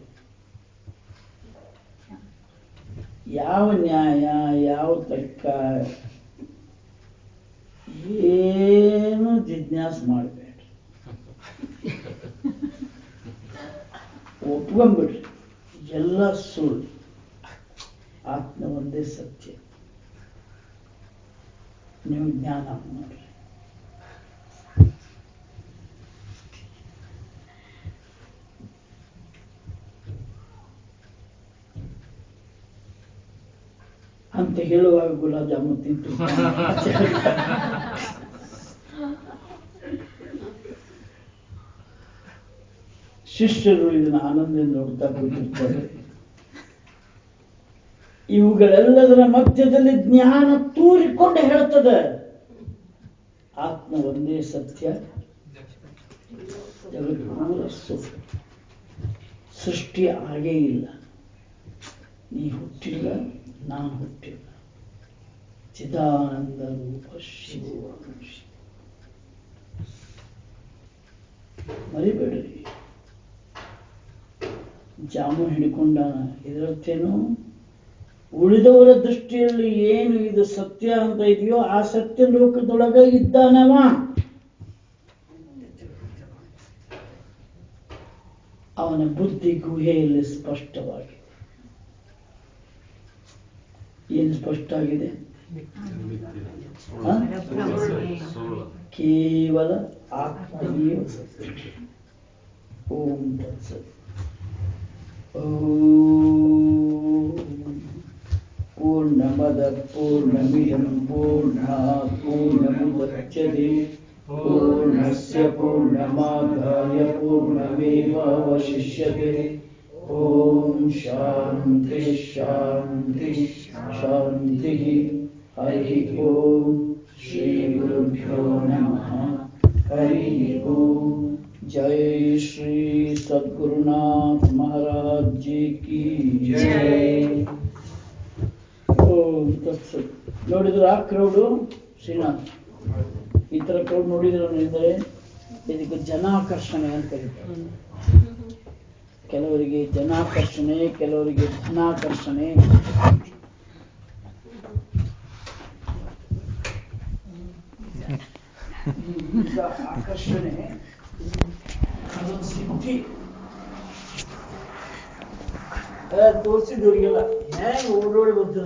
ಯಾವ ನ್ಯಾಯ ಯಾವ ತರ್ಕ ಏನು ಜಿಜ್ಞಾಸ ಮಾಡಬೇಡ ಒಪ್ಕೊಂಡ್ಬಿಡ್ರಿ ಎಲ್ಲ ಸುಳ್ಳು ಆತ್ಮ ಒಂದೇ ಸತ್ಯ ನೀವು ಜ್ಞಾನ ಮಾಡ್ರಿ ಅಂತ ಹೇಳುವಾಗ ಗುಲಾಬ್ ಜಾಮೂನ್ ತಿಂತು ಶಿಷ್ಯರು ಇದನ್ನು ಆನಂದದಿಂದ ನೋಡ್ತಾ ಕೂತಿರ್ತಾರೆ ಇವುಗಳೆಲ್ಲದರ ಮಧ್ಯದಲ್ಲಿ ಜ್ಞಾನ ತೂರಿಕೊಂಡು ಹೇಳ್ತದೆ ಆತ್ಮ ಒಂದೇ ಸತ್ಯ ಜಗತ್ತು ಪೂರ ಸುಳ್ಳು ಸೃಷ್ಟಿ ಆಗೇ ಇಲ್ಲ ನೀ ಹುಟ್ಟಿಲ್ಲ ನಾನು ಹುಟ್ಟಿಲ್ಲ ಚಿದಾನಂದ ರೂಪ ಶಿವ ಮರಿಬೇಡ್ರಿ ಜಾಮೂನ್ ಹಿಡ್ಕೊಂಡಾನ ಇದರರ್ಥೇನು ಉಳಿದವರ ದೃಷ್ಟಿಯಲ್ಲಿ ಏನು ಇದು ಸತ್ಯ ಅಂತ ಇದೆಯೋ ಆ ಸತ್ಯ ಲೋಕದೊಳಗ ಇದ್ದಾನವ ಅವನ ಬುದ್ಧಿ ಗುಹೆಯಲ್ಲಿ ಸ್ಪಷ್ಟವಾಗಿದೆ ಏನು ಸ್ಪಷ್ಟ ಆಗಿದೆ ಹ? ಸುಳ್ಳು ಕೇವಲ ಆತ್ಮೀಯ ಸತ್ಯ ಓಂ ತತ್ಸತ್ ಓಂ ಪೂರ್ಣಮದ ಪೂರ್ಣಮಿದಂ ಪೂರ್ಣಾತ್ ಪೂರ್ಣಮುದಚ್ಯತೆ ಪೂರ್ಣಸ್ಯ ಪೂರ್ಣಮಾದಾಯ ಪೂರ್ಣಮೇವಾವಶಿಷ್ಯತೆ ಓಂ ಶಾಂತಿ ಶಾಂತಿ ಶಾಂತಿ ಹರಿ ಓಂ ಶ್ರೀ ಗುರುಭ್ಯೋ ನಮಃ ಹರಿ ಓಂ ಜೈ ಶ್ರೀ ಸದ್ಗುರುನಾಥ್ ಮಹಾರಾಜ್ ಜಿ ಕಿ ಜೈ ಓಂ ತತ್ಸತ್ ನೋಡಿದ್ರ ಆ ಕ್ರೌಡು ಶ್ರೀನಾಥ್ ಈ ತರ ಕ್ರೌಡ್ ನೋಡಿದ್ರ ಇದ್ದಾರೆ ಇದಕ್ಕೆ ಜನಾಕರ್ಷಣೆ ಅಂತ ಕರೀತಾರೆ ಕೆಲವರಿಗೆ ಜನಾಕರ್ಷಣೆ ಕೆಲವರಿಗೆ ಧನಾಕರ್ಷಣೆ ಈಗ ಆಕರ್ಷಣೆ ಅದೊಂದು ಸಿದ್ಧಿ ತೋರಿಸಿದವರಿಗೆಲ್ಲ ಹೇಗೆ ಓಡೋಡಿ ಬರ್ತಿರ್ತಾರೆ